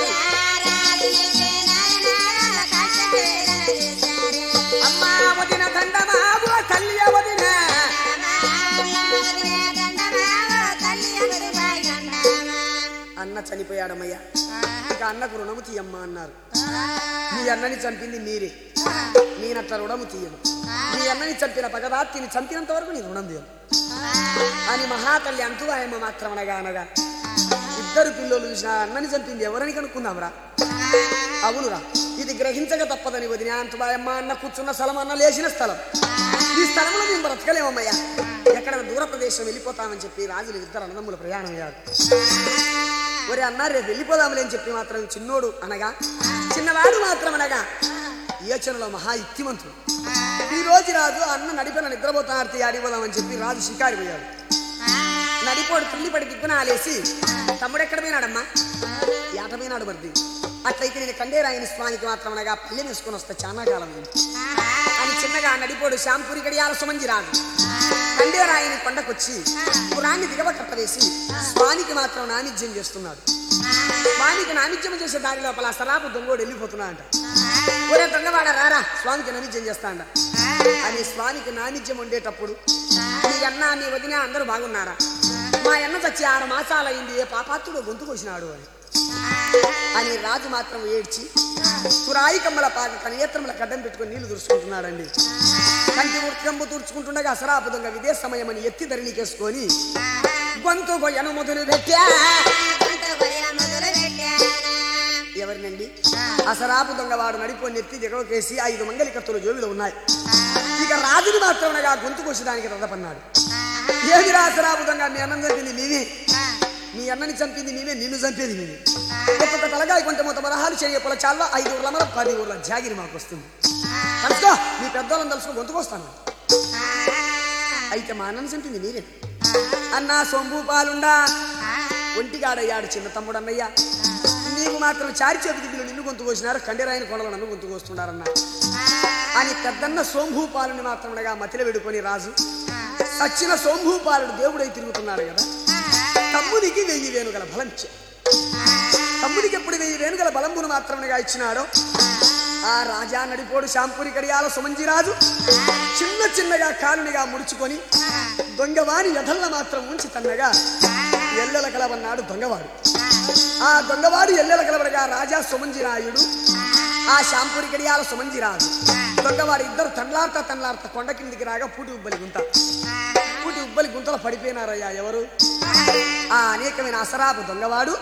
అమ్మా వదిన దండమాగు తల్లి వదిన అన్న చనిపోయాడమ్మయ్యా ఇక అన్నకు రుణము తీయమ్మా అన్నారు మీ అన్నని చంపింది మీరే నేనట్ల రుణము తీయను మీ అన్నని చంపిన పగదాత్తిని చంపినంత వరకు నీ రుణం తీయను అని మహాతల్లి అంటూ ఆయమ్మ మాత్రం అనగా అనగా ఇద్దరు పిల్లలు చూసిన ఆ అన్నని చంపింది ఎవరని కనుక్కుందాంరా అవునురా ఇది గ్రహించక తప్పదని వదిన అంతుబాయమ్మ అన్న కూర్చున్న స్థలం అన్న లేచిన స్థలం ఈ స్థలంలో మేము బ్రతకలేమమ్మయ్యా ఎక్కడ దూర ప్రదేశం వెళ్ళిపోతామని చెప్పి రాజులు ఇద్దరు అన్నదమ్ములు ప్రయాణం అయ్యారు ఒరే అన్న రేపు వెళ్ళిపోదాంలే అని చెప్పి మాత్రం చిన్నోడు అనగా చిన్నవాడు మాత్రం అనగా యోచనలో మహా యుక్తిమంతుడు ఈ రోజు రాజు అన్న నడిపిన నిద్రపోతార్తి ఆడిపోదామని చెప్పి రాజు షికారి పోయాడు నడిపోడు తుల్లిపడి దిగ్గునాలేసి తమ్ముడు ఎక్కడ పోయినాడమ్మా ఏట పోయినాడు మరిది అట్లయితే నేను కండేరాయని స్వామికి మాత్రం అనగా పల్లెం వేసుకొని వస్తే చాలా కాలం అయింది అని చిన్నగా నడిపోడు శాంపూరి గడియాల సుమంజి రాజు కండేరాయిని కొండకొచ్చి పురాన్ని దిగవ కట్టవేసి స్వామికి మాత్రం నానిధ్యం చేస్తున్నాడు స్వామికి నానిధ్యం చేసే దారి లోపల సరాపు దొంగోడు వెళ్ళిపోతున్నా అంట ఒరే దొంగవాడ రారా స్వామికి నైవేద్యం చేస్తా అంట అని స్వామికి నానిధ్యం వండేటప్పుడు మీ అన్న మీ వదిన అందరూ బాగున్నారా మా అన్న చచ్చి ఆరు మాసాలైంది ఏ పాపాత్తుడు గొంతు కోసినాడు అని అని రాజు మాత్రం ఏడ్చి తురాయి కమ్మల పాక కనియేత్రముల గడ్డం పెట్టుకొని నీళ్లు తుడుచుకుంటున్నాడండి కంటి ఉత్కంబు తుడుచుకుంటుండగా అసరాపుదంగా విదే సమయమని ఎత్తి ధరణికేసుకొని గొంతు గొయ్యను మొదలు పెట్టా ఎవరినండి అసరాపు దొంగవాడు నడిపోని ఎత్తి దిగవకేసి ఐదు మంగళి కత్తులు జోబిలో ఉన్నాయి ఇక రాజుని మాత్రమనగా గొంతు కోసడానికి రథపన్నాడు ఏమి రాసరాపు దొంగ మీ అన్నం చంపింది నీవే మీ అన్నని చంపింది నీవే నిన్ను చంపేది నీవే ఒక్కొక్క తలగాయ కొంత మొత్తం వరహాలు చేయ పొల చాలా ఐదు ఊర్ల మన పది ఊర్ల జాగిరి మాకు వస్తుంది కనుక మీ పెద్దోళ్ళని తలుసుకుని గొంతుకొస్తాను అయితే మా అన్నని చంపింది మీరే అన్నా సొంబు పాలుండా ఒంటిగాడయ్యాడు చిన్న తమ్ముడు అన్నయ్య నీకు మాత్రం చారి చేతి దిద్దులు నిన్ను గొంతు కోసినారు కండెరాయిని కొనలు నన్ను గొంతు కోస్తున్నారన్న అని పెద్దన్న సోంభూపాలుని మాత్రమునగా మతిలో వెడుకొని రాజు సచ్చిన సోంభూపాలుడు దేవుడై తిరుగుతున్నాడు కదా తమ్ముడికి వెయ్యి వేణుగల బలం ఇచ్చా తమ్ముడికి ఎప్పుడు వెయ్యి వేణుగల బలంబును మాత్రమునగా ఇచ్చినాడో ఆ రాజా నడిపోడు శాంపురి కడియాల సుమంజిరాజు చిన్న చిన్నగా కాలునిగా ముడుచుకొని దొంగవాని ఎదల్ల మాత్రం ఉంచి తన్నగా ఎల్లెల కలవన్నాడు దొంగవాడు ఆ దొంగవాడు ఎల్లెల కలవడగా రాజా సుమంజిరాయుడు ఆ శాంపురి కడియాల సుమంజిరాజు దొంగవాడు ఇద్దరు తండ్లార్త తండ్లార్త కొండ కిందికి రాగా పూటి ఉబ్బలి గుంత పూటి ఉబ్బలి గుంతలో పడిపోయినారయ్యా ఎవరు ఆ అనేకమైన అసరాపు దొంగవాడు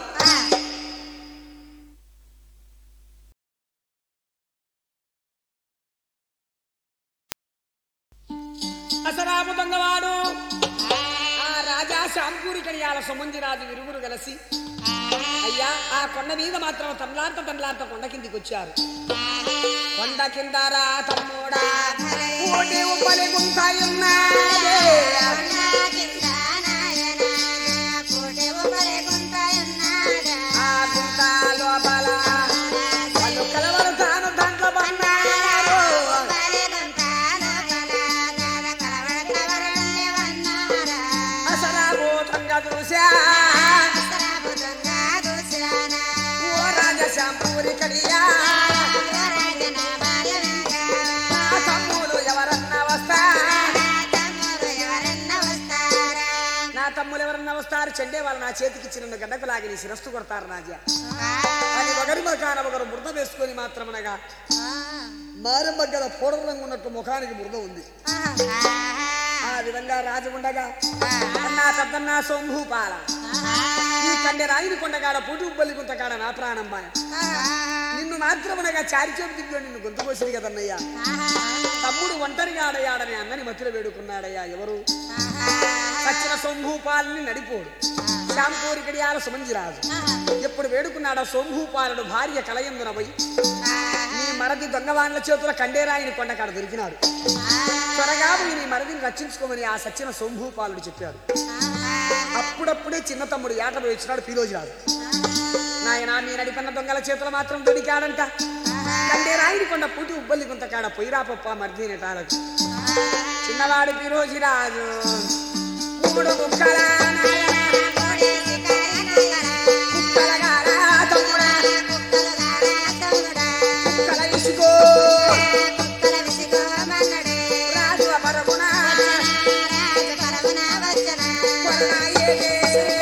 అసరాపు దొంగవాడు ఆ రాజా శాంపూరి కడియాల సుమంజిరాజు విరుగురు కలిసి అయ్యా ఆ కొండ మీద మాత్రం తండ్లాంత తండ్లాంత కొండ కిందికి వచ్చారు కొండ కిందరా తమ్ముడా ఓటి ఉప్పలి గుంతాయున్నాడే. ఆ గుంత లోపల వాళ్ళు కలవరు తాను దాంట్లో పన్నారు అసరాపు దొంగ చూసా ఓ రాజా శాంపూరి కడియా నా తమ్ముడు ఎవరన్నా వస్తా నా తమ్ములు ఎవరన్నా వస్తారు చెండే వాళ్ళు నా చేతికి ఇచ్చిన గడ్డకు లాగి నీ శిరస్సు కొడతారు రాజా అని ఒకరి ముఖాన ఒకరు బురద వేసుకొని మాత్రమనగా మారమ్మ గల పొడవు రంగు ఉన్నట్టు ముఖానికి బురద ఉంది ఆ విధంగా రాజు ఉండగా అన్నా పెద్దన్నా సోంభూపాల ఈ కండె రాయిని కొండగాడ పుటు ఉబ్బలి గుంతకాడ నా ప్రాణమ్మాయ నిన్ను మాత్రమనగా చారి చేతి దిగ్గులో నిన్ను గొంతు కోసింది కదన్నయ్యా తమ్ముడు ఒంటరిగా ఆడయాడని అన్నని మధ్యలో వేడుకున్నాడయ్యా ఎవరు సచ్చిన సోంభూపాలని నడిపోడు శాంపూరి గడియాల సుమంజిరాజు ఎప్పుడు వేడుకున్నాడో సోంభూపాలుడు భార్య కలయందున పోయి మరది దొంగవాన్ల చేతుల కండేరాయిని కొండ కాడ దొరికినాడు త్వరగా పోయి నీ మరదిని రక్షించుకోమని ఆ సచ్చిన సోంభూపాలుడు చెప్పాడు అప్పుడప్పుడే చిన్న తమ్ముడు ఏట పోయి వచ్చినాడు పీలోజీ రాదు నాయన మీ నడిపన్న దొంగల చేతులు మాత్రం దొరికాడంట కండేరాయిని కొండ పూటి ఉబ్బల్లి కొంత కాడ పొయ్యిరా పప్ప మర్దిని టాలకు చిన్నవాడు పీరోజీ రాజు మూడు ముక్కల నాయన కుక్కలగారా తమ్ముడా కుక్కల ఇసుకో రాజు అమరగుణ కొరణ ఏగే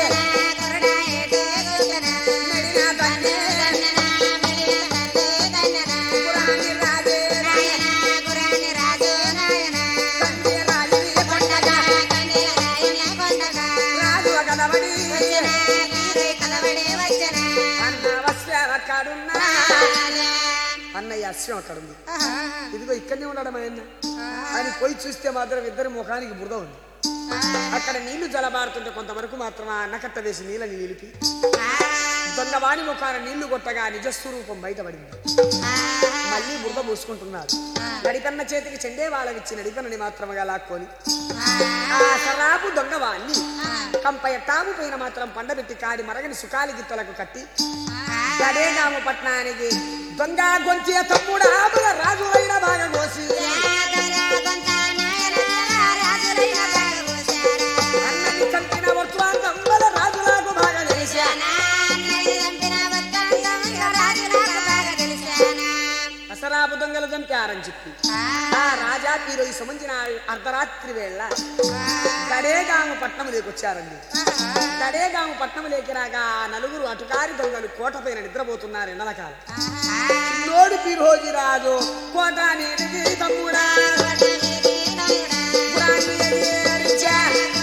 మెడిన తన్నే పురాణి రాజే కండే రాజి పండగ రాజు అగలవడి అన్న వస్త్ర అక్కడున్నా అన్నయ్య అశ్వం అక్కడుంది ఇదిగో ఇక్కడనే ఉన్నాడు మా ఆయన అని పోయి చూస్తే మాత్రం ఇద్దరి ముఖానికి బురద ఉంది అక్కడ నీళ్లు జలబారుతుంటే కొంతవరకు మాత్రం ఆ అన్నకట్ట వేసి నీళ్ళని నిలిపి దొంగవాణి ముఖాన నీళ్లు కొట్టగా నిజస్వరూపం బయటపడింది మళ్ళీ బురద పూసుకుంటున్నారు నడిపన్న చేతికి చెండే వాళ్ళకిచ్చి నడిపన్నని మాత్రముగా లాక్కొని ఆ సరాపు దొంగవాణ్ణి కంపయ తాము పైన మాత్రం పండబెట్టి కాడి మరగని సుకాలి గిత్తలకు కట్టి గడేగాము పట్నానికి దొంగ గొంతి తమ్ముడా రాజు అయిన బాగా కోసి అన్నని చంపిన వర్తమానం వల్ల రాజులకు బాగా తెలిసా అసరాపు దొంగలు చంపారని చెప్పి ఆ రాజా తీరు ఈ సంబంధించిన అర్ధరాత్రి వేళ గడేగాము పట్నములోకి వచ్చారండి గడేగాము పట్నములోకి రాగా ఆ నలుగురు అటుకారి దొంగలు కోట పైన నిద్రపోతున్నారు ఎండలకాలం నోడు పిరోజి రాజు కోట నీటికి తమ్ముడా పురాణి ఏడ్చా.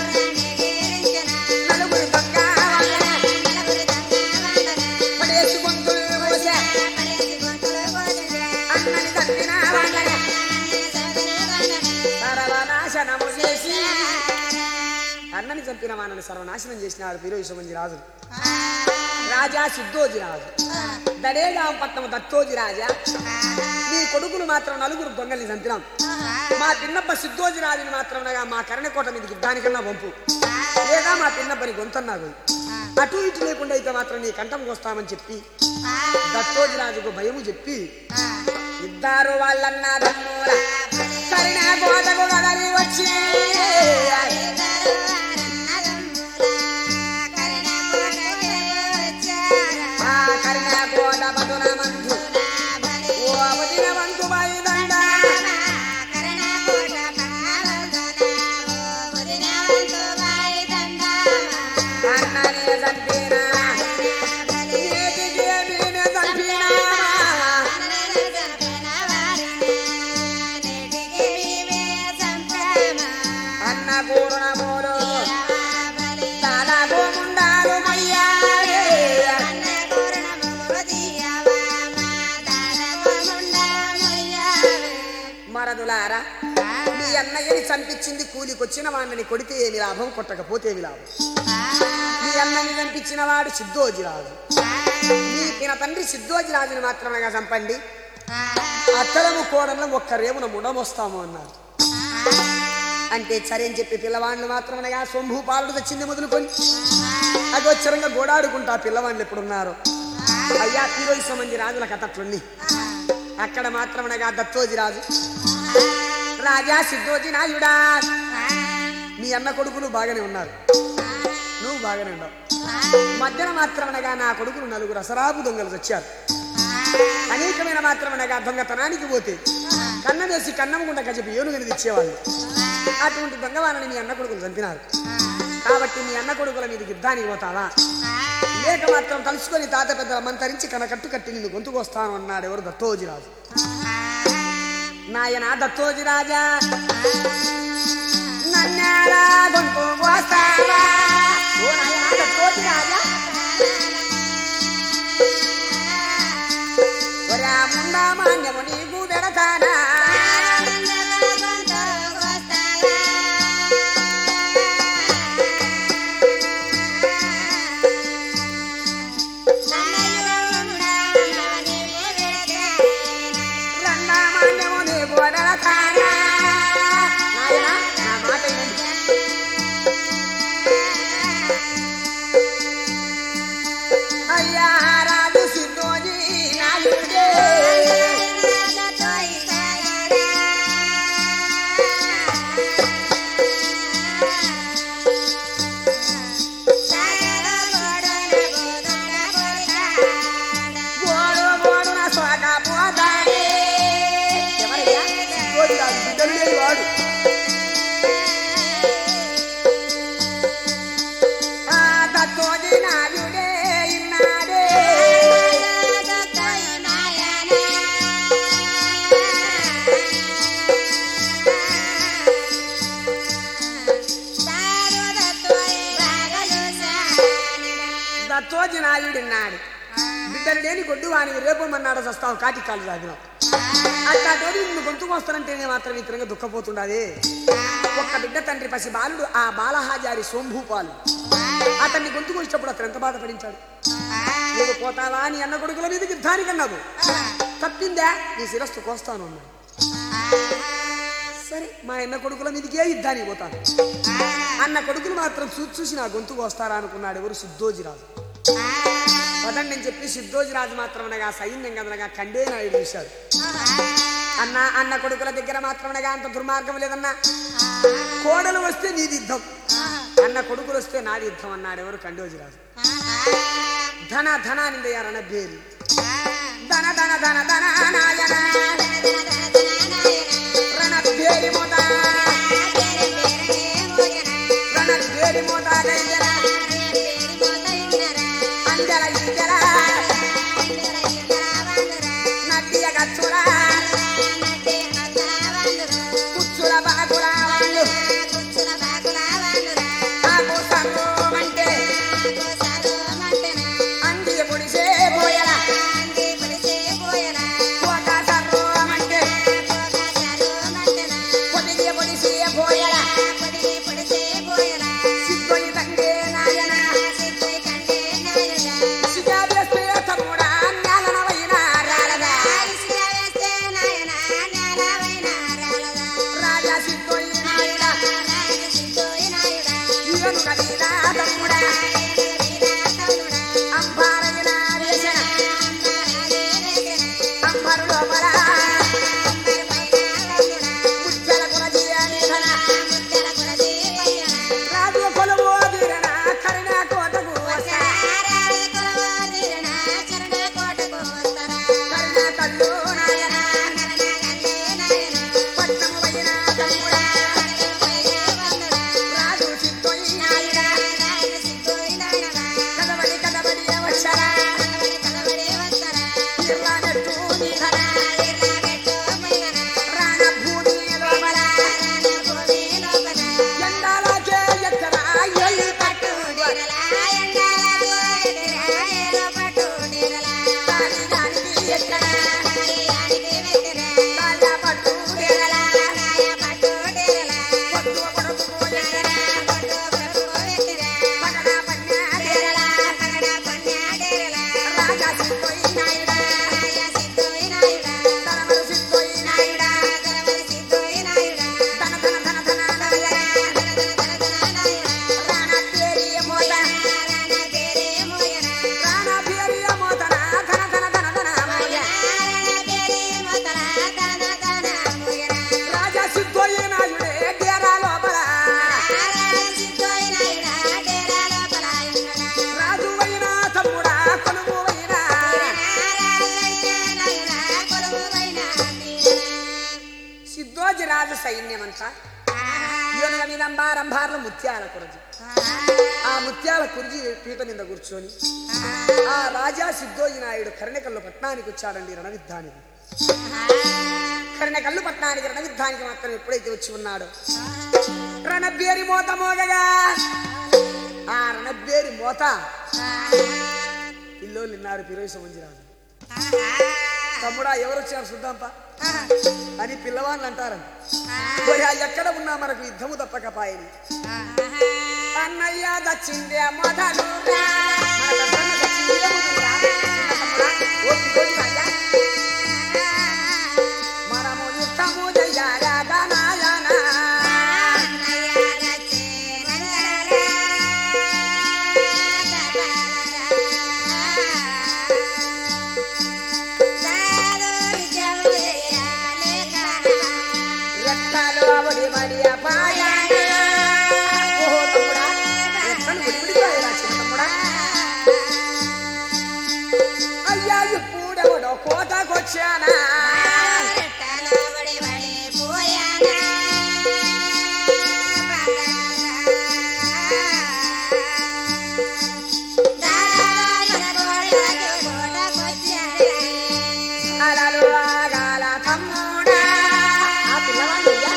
నలుగురు దొంగ పడేసి గొంతులు కోసా. అన్నని తప్పిన వాళ్ళని సర్వనాశనము చేసి అన్నని చంపిన వానని సర్వనాశనం చేసినాడు పిరోజి మంది రాజు రాజా సిద్ధోజి రాజు దడేగాం పట్నం దత్తోజి రాజా నీ కొడుకులు మాత్రం నలుగురు దొంగల్ని చంపినాం మా పిన్నప్ప సిద్ధోజి రాజుని మాత్రం అనగా మా కరణకోట మీదకి దానికన్నా పంపు లేదా మా పిన్నప్పని గొంతన్నా పోయి అటు ఇటు లేకుండా అయితే మాత్రం నీ కంఠం కోస్తామని చెప్పి దత్తోజి రాజుకు భయము చెప్పి ఇద్దరు వాళ్ళన్నా దమ్ముల కరిణ గోదకు కదలి వచ్చి ఆ కరిణ గోద మధున మంధు ఓ అవధిన మంధు బాయి దండ అన్ననే చంపినా నేటికి నేనే చంపినా అన్న పూర్ణములు తాళాకు ముండాలు మయ్యారే మరదులారా మీ అన్నయ్యని చంపించింది కూలికొచ్చిన వాడిని కొడితే ఏమి లాభం కొట్టకపోతే ఏమి లాభం మీ అన్నని చంపించిన వాడు సిద్ధోజి రాజు మీ పిన తండ్రి సిద్ధోజి రాజుని మాత్రమేగా చంపండి అత్తలము కోడలను ఒక్క రేవున ముడమొస్తాము అన్నారు అంటే సరే అని చెప్పి పిల్లవాళ్ళు మాత్రమేగా సొంభూపాలుడు తెచ్చింది మొదలుకొని అది వచ్చరంగా గోడాడుకుంటా పిల్లవాళ్ళు ఎప్పుడున్నారు అయ్యా పీరోయిస మంది రాజుల కథట్లుంది అక్కడ మాత్రమనగా దత్తోజి రాజు రాజా సిద్ధోజి నాయుడా మీ అన్న కొడుకులు బాగానే ఉన్నారు నువ్వు బాగానే ఉండవు మధ్యన మాత్రమనగా నా కొడుకులు నలుగురు అసరాపు దొంగలు వచ్చారు అనేకమైన మాత్రమనగా దొంగతనానికి పోతే కన్నం వేసి కన్నం గుండ గజపి ఏనుగని తెచ్చేవాళ్ళు అటువంటి దొంగవాళ్ళని మీ అన్న కొడుకులు చంపినారు కాబట్టి మీ అన్న కొడుకుల మీదకి యుద్ధానికి పోతావా లేక మాత్రం తలుచుకొని తాత పెద్దల మంతరించి కనకట్టు కట్టి నిన్ను గొంతుకొస్తాను అన్నాడు ఎవరు దత్తోజి రాజు నాయన దత్తోజి రాజా నన్నేలా గొంతు కోస్తావా ఓ నాయనా దత్తోజి రాజా ఒరా ముండా మాన్యము నీకు పెడతానా దత్తోజి నాయుడున్నాడు బిడ్డలు లేని గొడ్డు వానికి రేపమన్నాడు వస్తావు కాటి కాలు తాగినావు అట్లా తోడి నిన్ను గొంతుకు వస్తానంటేనే మాత్రం ఇతరంగా దుఃఖపోతుండదే ఒక్క బిడ్డ తండ్రి పసి బాలుడు ఆ బాలహాజారి సోంభూపాలు అతన్ని గొంతుకు వచ్చినప్పుడు అతను ఎంత బాధపడించాడు నువ్వు పోతావా నీ అన్న కొడుకుల మీదకి యుద్ధానికి అన్నావు తప్పిందా నీ శిరస్సు కోస్తాను అన్నాడు సరే మా అన్న కొడుకుల మీదకే యుద్ధానికి పోతాను అన్న కొడుకులు మాత్రం చూసి చూసి నా గొంతుకు వస్తారా అనుకున్నాడు ఎవరు సిద్ధోజిరాజు పదండి అని చెప్పి సిద్ధోజిరాజు మాత్రమనగా సైన్యం కదనగా కండే నాయుడు చూశాడు అన్న అన్న కొడుకుల దగ్గర మాత్రమనగా అంత దుర్మార్గం లేదన్నా కోడలు వస్తే నీది యుద్ధం అన్న కొడుకులు వస్తే నాది యుద్ధం అన్నాడు ఎవరు కండోజిరాజు ధన ధన నిందయ్యారన్న బేరి ధన ధన ధన ధన నాయన రణ బేరి మోత రణ బేరి మోత గైజన అంజల ఇంజల నదియ గచ్చుల కుచ్చుల బాగుల వాళ్ళు ఆకు సర్వమంటే అంగియ పొడిసే పోయల పోక సర్వమంటే పొదిగియ పొడిసే పోయల సిద్ధొయి తంగే నాయన సిగాబెస్తే తమ్ముడా న్యాలనవైన రాలదా రాజా సిద్ధొయి నాయుడా ఇగను కదీనా తమ్ముడా అంబారగిన వేసన అంబరు లోపల ముచ్చల కురజీయ నిధన రాజు కొలువు తీరన కరిన కోటకు వస్తా కరిన కళ్ళు నాయన పట్టము వైన తమ్ముడా రాజు సిద్ధొయి నాయుడా కదబడి కదబడి వచ్చరా ఇర్లానెట్టు నిధన రాణ భూమి లోపల ఎండాలకే ఎత్తరా ఎల్లి పట్టు దాని దానికి ఎక్కడ తాజా పట్టు డేరలా పట్టు కొడుకు ఎక్కడ పగడ పన్య డేరలా రాజా సిద్ధోయి నాయుడా తరమరు సిద్ధోయి నాయుడా ధన ధన ధన ధన నాయన రాణ పేరియ మోత రాణ పేరియ మోతన ధన ధన ధన ధన మోయ రాజా సిద్ధోయి నాయుడే డేరా లోపల రాజు అయినా తమ్ముడా కొలువు అయినా సిద్ధోజి రాజు సైన్యమంతా ఈయన మీద అంబారంబార్ల ముత్యాల కురజి ఆ ముత్యాల కురిజి పీట మీద కూర్చొని ఆ రాజా సిద్ధోజి నాయుడు కరణకల్లు పట్నానికి వచ్చాడండి రణవిద్ధానికి కరణకల్లు పట్నానికి రణవిద్ధానికి మాత్రం ఎప్పుడైతే వచ్చి ఉన్నాడో రణబేరి మోత మోగగా ఆ రణబేరి మోత పిల్లోళ్ళు విన్నారు పిరోయి మంజిరాజు తమ్ముడా ఎవరు వచ్చారు చూద్దాంపా అని పిల్లవాళ్ళు అంటారు "ఒరే, ఎక్కడ ఉన్నా మనకు యుద్ధము తప్పకపాయని అన్నయ్య దచ్చిందే మొదలు రా. మన పెద్దన్న దచ్చిందే మొదలు రా. తమ్ముడా, ఓ పిల్లోడి రాజా. మనము యుద్ధము చెయ్యాలా గనాయనా. రెక్కలు అవడి బడి అపాయాలు. ఓహో తమ్ముడా, రెక్కలు విడివిడిపోయారా చిన్న తమ్ముడా? అయ్యా ఇప్పుడెవడో కోతకొచ్చానా అలలు ఆగాల తమ్ముడా ఆ పిల్లవాడు అయ్యా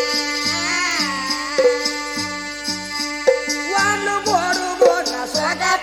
వాళ్ళు గోడు గోడ సోదరుడా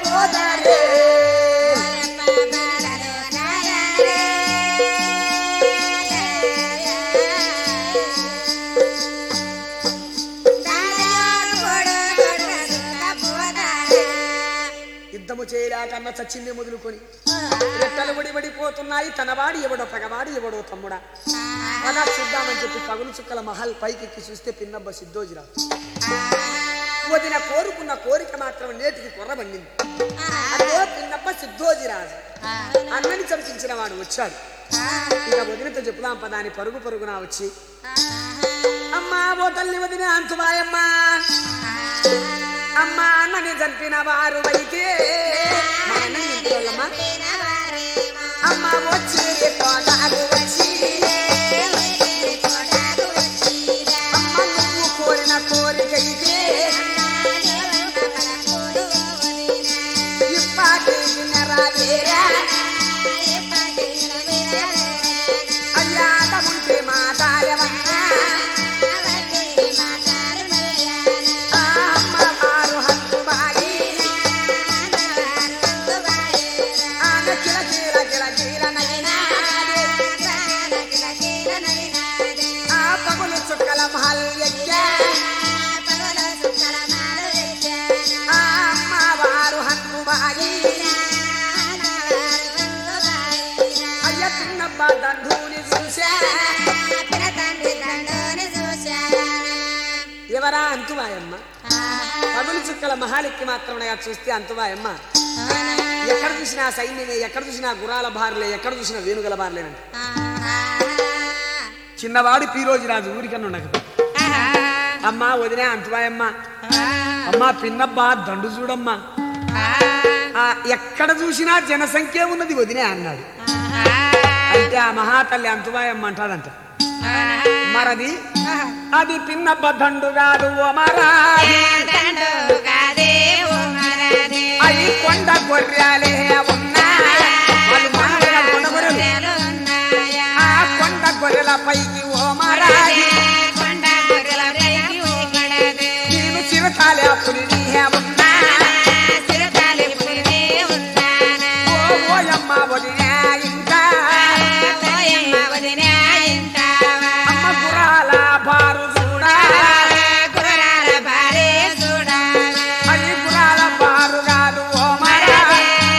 యుద్ధము చేయలేకన్న చచ్చింది మొదలుకొని రెట్టలు బడి పడిపోతున్నాయి తనవాడు ఎవడో పగవాడు ఎవడో తమ్ముడా అలా చూద్దామని చెప్పి పగులు చుక్కల మహల్ పైకెక్కి చూస్తే పిన్నబ్బ సిద్ధోజిరా వదిన కోరుకున్న కోరిక మాత్రం నేటికి కొర్రబండింది అదో పిన్నప్ప సిద్ధోజిరాజు అన్నని చర్చించిన వాడు వచ్చాడు ఇక వదినతో చెప్పుదాం పదాని పరుగు పరుగున వచ్చి అమ్మా ఓ తల్లి వదిన అంతుమాయమ్మా అమ్మా అన్నని చంపిన వారు అయితే మా అన్నని చంపినోళ్ళమ్మా? అమ్మ వచ్చి కోటాలు వచ్చి అమ్మ నువ్వు కోరిన కోరికైతే ఇప్పటి నెరవేరా అయ్యాట ఉంటే మాటాయమన్నా ఆ అమ్మవారు హక్కుబాయి ఆమె కిల కిల కిల కిల నైనా ఆ పగులు చుక్కల మహల్ ఎక్కా ఆ అమ్మవారు హక్కుబాయి అయ్య చిన్నబ్బ దండూని చూసా ఎవరా అంతువాయమ్మ పగులు చుక్కల మహాలిక్కి మాత్రమే చూస్తే అంతువాయమ్మ ఎక్కడ చూసినా సైన్యమే ఎక్కడ చూసినా గురాల బారులే ఎక్కడ చూసినా వేణుగల బారులేనంట చిన్నవాడు పీరోజు రాజు ఊరికన్నా ఉండక అమ్మా వదిలే అంతువాయమ్మ అమ్మా పిన్నబ్బా దండు చూడమ్మా ఆ, ఎక్కడ చూసినా జనసంఖ్య ఉన్నది వదిలే అన్నాడు అయితే ఆ మహాతల్లి అంతువాయమ్మ అంటాడంట మరది అది పిన్నబ్బ దండు కాదు ఓ మరాది అయి కొండ గొర్రెలే ఉన్నా వాళ్ళు మామూలుగా కొండ గొర్రెలు ఆ కొండ గొర్రెల పైకి ఓ మరాది నేను చిరకాలే పులిని ఉన్నా ఓ ఓయమ్మ వదిలే ఇంకా అమ్మ గురాల బారు చూడా అది గురాల బారు కాదు ఓ మరాది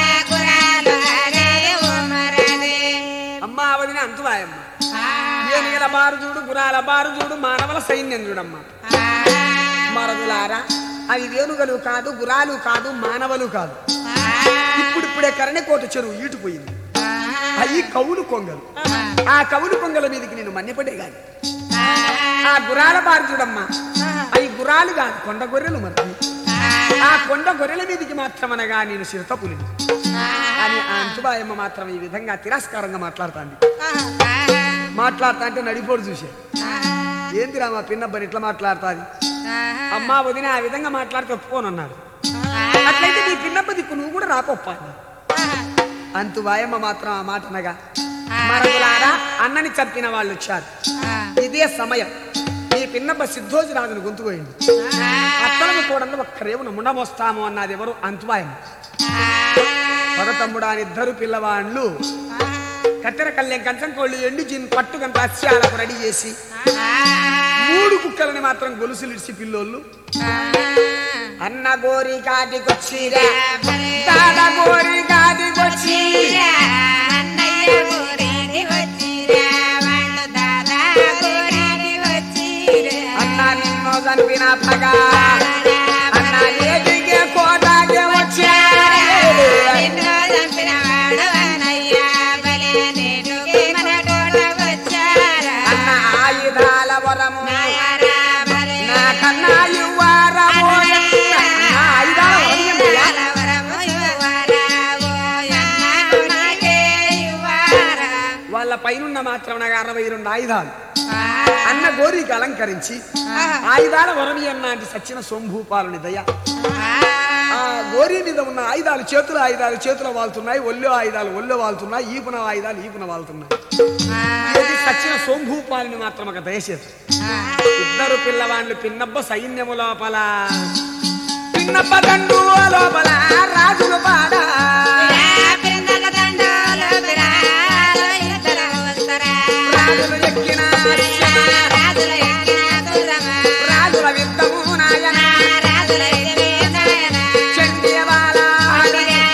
అమ్మ వదిన అంతువాయమ్మ ఏనుగల బారు చూడు గురాల బారు చూడు మానవుల సైన్యం చూడమ్మా మరదులారా అవి వేణుగలు కాదు గురాలు కాదు మానవులు కాదు ఇప్పుడిప్పుడే కరణకోట చెరువు ఈటుపోయింది అవి కవులు కొంగలు ఆ కవులు కొంగల మీదకి నేను మన్నెపడే కాదు ఆ గురాల బారు చూడమ్మా అవి గురాలు కాదు కొండ గొర్రెలు మరి ఆ కొండ గొర్రెల మీదకి మాత్రమనగా నేను చిరుత పులిని అని ఆ అంతుబాయమ్మ మాత్రం ఈ విధంగా తిరస్కారంగా మాట్లాడుతాంది మాట్లాడుతా అంటే నడిపోడు చూసే ఏందిరా మా పిన్నబ్బని ఇట్లా మాట్లాడుతాది అమ్మా వదిన ఆ విధంగా మాట్లాడితే ఒప్పుకోనన్నాడు అట్లయితే నీ పిన్నప్ప దిక్కు నువ్వు కూడా రాకొప్ప అంతు వాయమ్మ మాత్రం ఆ మాట అనగా మరొకలారా అన్నని చంపిన వాళ్ళు వచ్చారు ఇదే సమయం ఈ పిన్నప్ప సిద్ధోజి రాజును గొంతుపోయింది అత్తలను కూడా ఒక్కరేవును ముండమొస్తాము అన్నది ఎవరు అంతువాయమ్మ పదతమ్ముడు అని ఇద్దరు పిల్లవాళ్ళు కత్తెర కళ్ళెం కంచం కోళ్ళు ఎండు జిన్ పట్టుకంత అస్యాలకు రెడీ చేసి మూడు కుక్కలని మాత్రం గొలుసులు ఇడిచి పిల్లోళ్ళు అన్న గోరి కాటికొచ్చిరా తాత గోరి కాటికొచ్చి అన్న నిన్ను చంపిన పగ అన్న ఏదిగే కోటాకే వచ్చా అన్న ఆయుధాల వరము నా కన్నా యువారము నా ఆయుధాల వరము వాళ్ళ పైనున్న మాత్రం నాకు అరవై రెండు ఆయుధాలు అన్న గోరికి అలంకరించి ఆయుధాల వరమి అన్నాటి సచ్చిన సొంభూపాలని దయ ఆ గోరి మీద ఉన్న ఆయుధాలు చేతుల ఆయుధాలు చేతుల వాళ్తున్నాయి ఒళ్ళో ఆయుధాలు ఒళ్ళో వాళ్తున్నాయి ఈపున ఆయుధాలు ఈపున వాళ్తున్నాయి ఇది సచ్చిన సోంభూపాలని మాత్రం ఒక దయచేసి ఇద్దరు పిల్లవాళ్ళు పిన్నబ్బ సైన్యము లోపల పిన్నప్ప దండు లోపల రాజులు పాడ రాజులు ఎక్కిన రాజుల విత్తము నాయన చండియవాల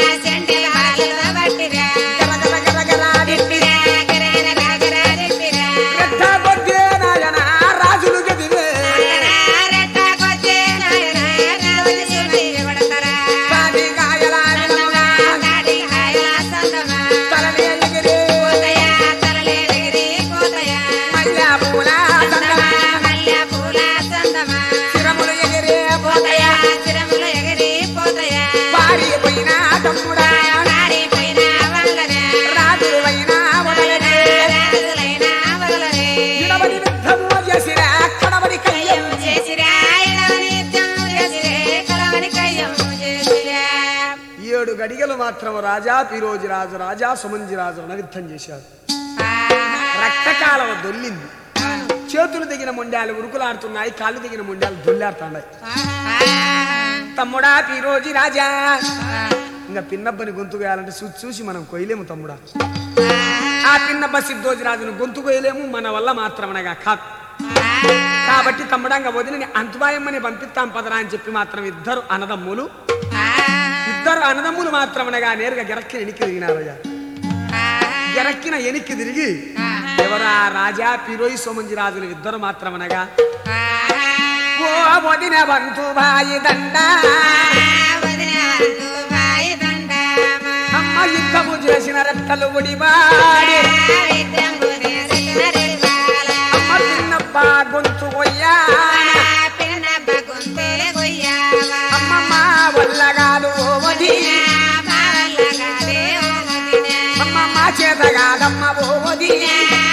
అడిగలు మాత్రం రాజా పిరోజి రాజు రాజా సుమంజి రాజు యుద్ధం చేశారు రక్తకాలం దొల్లింది చేతులు దిగిన మొండాలు ఉరుకులాడుతున్నాయి కాళ్ళు దిగిన మొండాలు దొల్లాడుతున్నాయి తమ్ముడా పిరోజి రాజా ఇంకా పిన్నబ్బని గొంతు వేయాలంటే చూసి చూసి మనం కొయ్యలేము తమ్ముడా ఆ పిన్నబ్బ సిద్ధోజి రాజును గొంతు కొయ్యలేము మన వల్ల మాత్రమనగా కాదు కాబట్టి తమ్ముడంగా వదిలిని అంతుబాయమ్మని పంపిస్తాం పదరా అని చెప్పి మాత్రం ఇద్దరు అన్నదమ్ములు ఇద్దరు అన్నదమ్ములు మాత్రమనగా నేరుగా గెరక్కి ఎనికి తిరిగినారయ్యా గెరక్కిన ఎనికి తిరిగి ఎవరు ఆ రాజా పిరోయి సోమంజి రాజులు ఇద్దరు మాత్రమనగా ఓ వదిన బంతు బాయి దండ అమ్మ యుద్ధము చేసిన రెక్కలు ఉడివాడి అమ్మ చిన్నప్ప గొంతు కొయ్యా అమ్మ మా వల్ల కాదు ఓ వదిన అమ్మ మా చేత కాదమ్మ ఓ వదిన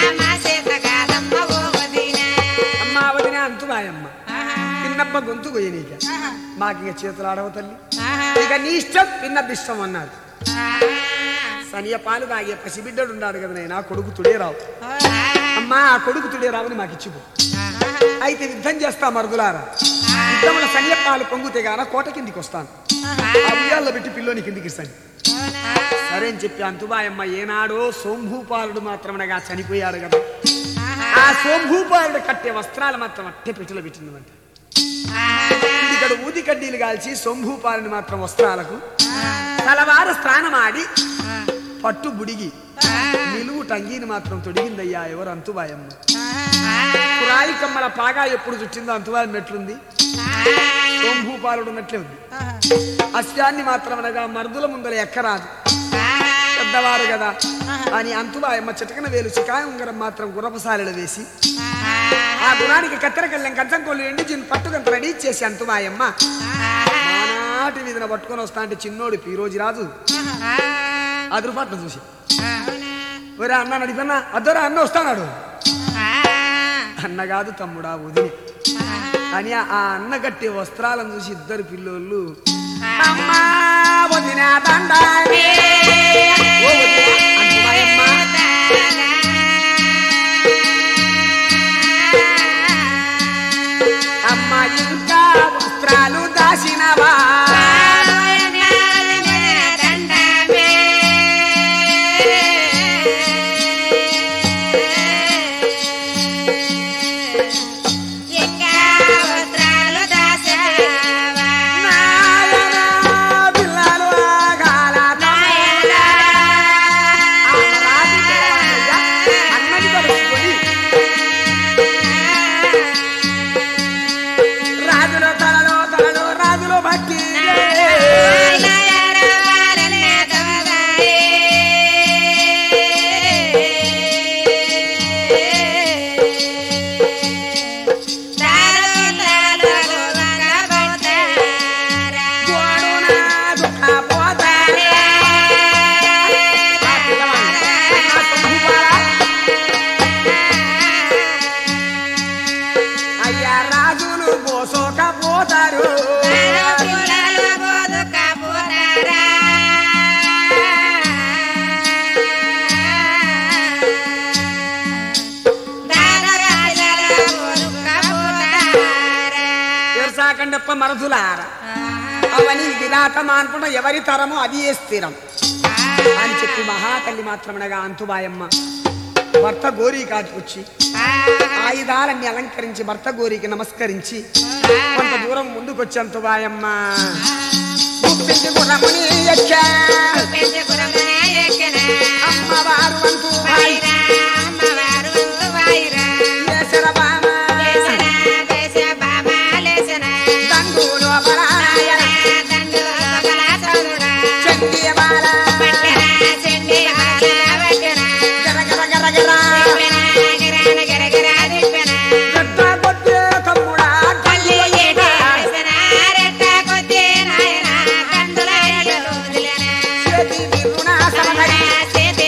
అమ్మ వదిన అంతుబాయమ్మ పిన్నప్ప గొంతు కొయ్యనీక మాకు ఇక చేతులు ఆడవ తల్లి ఇక నీ ఇష్టం పిన్నప్ప ఇష్టం అన్నారు సనియ పాలు తాగే పసిబిడ్డడు ఉన్నాడు కదా నేను కొడుకు తుడే రావు అమ్మా ఆ కొడుకు తుడే రావుని మాకు ఇచ్చిపో అయితే యుద్ధం చేస్తా మరుదులారా యుద్ధంలో సనియ పాలు పొంగుతే గాన కోట కిందికి వస్తాను ఆ ఉయ్యాల్లో పెట్టి పిల్లోని కిందికి ఇస్తాను సరే అని చెప్పి అంతుబాయమ్మ ఏనాడో సోంభూపాలుడు మాత్రమనగా చనిపోయాడు కదా ఆ సోంభూపాలుడు కట్టే వస్త్రాలు మాత్రం అట్టే పెట్టెలో పెట్టిందమంట ఇక్కడ ఊది కడ్డీలు కాల్చి సోంభూపాలుని మాత్రం వస్త్రాలకు తలవారు స్నానమాడి పట్టు బుడిగి నిలువు టంగీని మాత్రం తొడిగిందయ్యా ఎవరు అంతుబాయమ్మ కురాయి కమ్మల పాగా ఎప్పుడు చుట్టిందో అంతుబాయం ఎట్లుంది సోంభూపాలుడు ఉన్నట్లే ఉంది అశ్వాన్ని మాత్రం అనగా మరుదుల ముందర ఎక్కరాదు పెద్దవారు కదా అని అంతుబాయమ్మ చిటకన వేలు చికాయ ఉంగరం మాత్రం గుర్రపసాలలో వేసి ఆ గుణానికి కత్తెర కళ్ళెం కంచం కోళ్ళు ఎండి చిన్న పట్టుకంత రెడీ చేసి అంతుబాయమ్మ ఆనాటి మీద పట్టుకొని వస్తా అంటే చిన్నోడు పీరోజు రాజు అదురుపాట్ను చూసి ఒరే అన్న నడిపన్నా అద్దరా అన్న వస్తాడు అన్న కాదు తమ్ముడా వదిలి అని ఆ అన్న కట్టే వస్త్రాలను చూసి ఇద్దరు పిల్లోళ్ళు అమ్మా వదిన దండానే. ఓ వదినా, అంటున్నాయమ్మా. అమ్మ ఇంకా వస్త్రాలు దాసినవా నాయనా పిల్లలు ఆగాల ఆ రాజు పిల్లవాడయ్యా, అన్నది కలుసుకొని రాజుల తలలో తలలో రాజుల భక్తి గోడున దుఃఖపోతానే. ఆ పిల్లవాడు, నా సొమ్ముపారా? అయ్యా రాజులు పోసోకపోతారు ఎరసాకండప్ప మరదులార అవని విరాట మాన్పున ఎవరి తరము అది ఏ స్థిరం అని చెప్పి మహాతల్లి మాత్రమనగా అంతుబాయమ్మ భర్త గోరీ కాటుకొచ్చి ఆయుధాలన్నీ అలంకరించి భర్త గోరికి నమస్కరించి కొంత దూరం ముందుకొచ్చి అంతుబాయమ్మ గుప్పించి గుర్రముని ఎక్కా. అమ్మవారు అంతుబాయి లేసర బామ. దండులో బలాయన. చెండియ బాల. గర గర గర గర. గడ్డ కొట్టే తమ్ముడా గల్లి ఏడా. చేతి విరుణ సమధరి.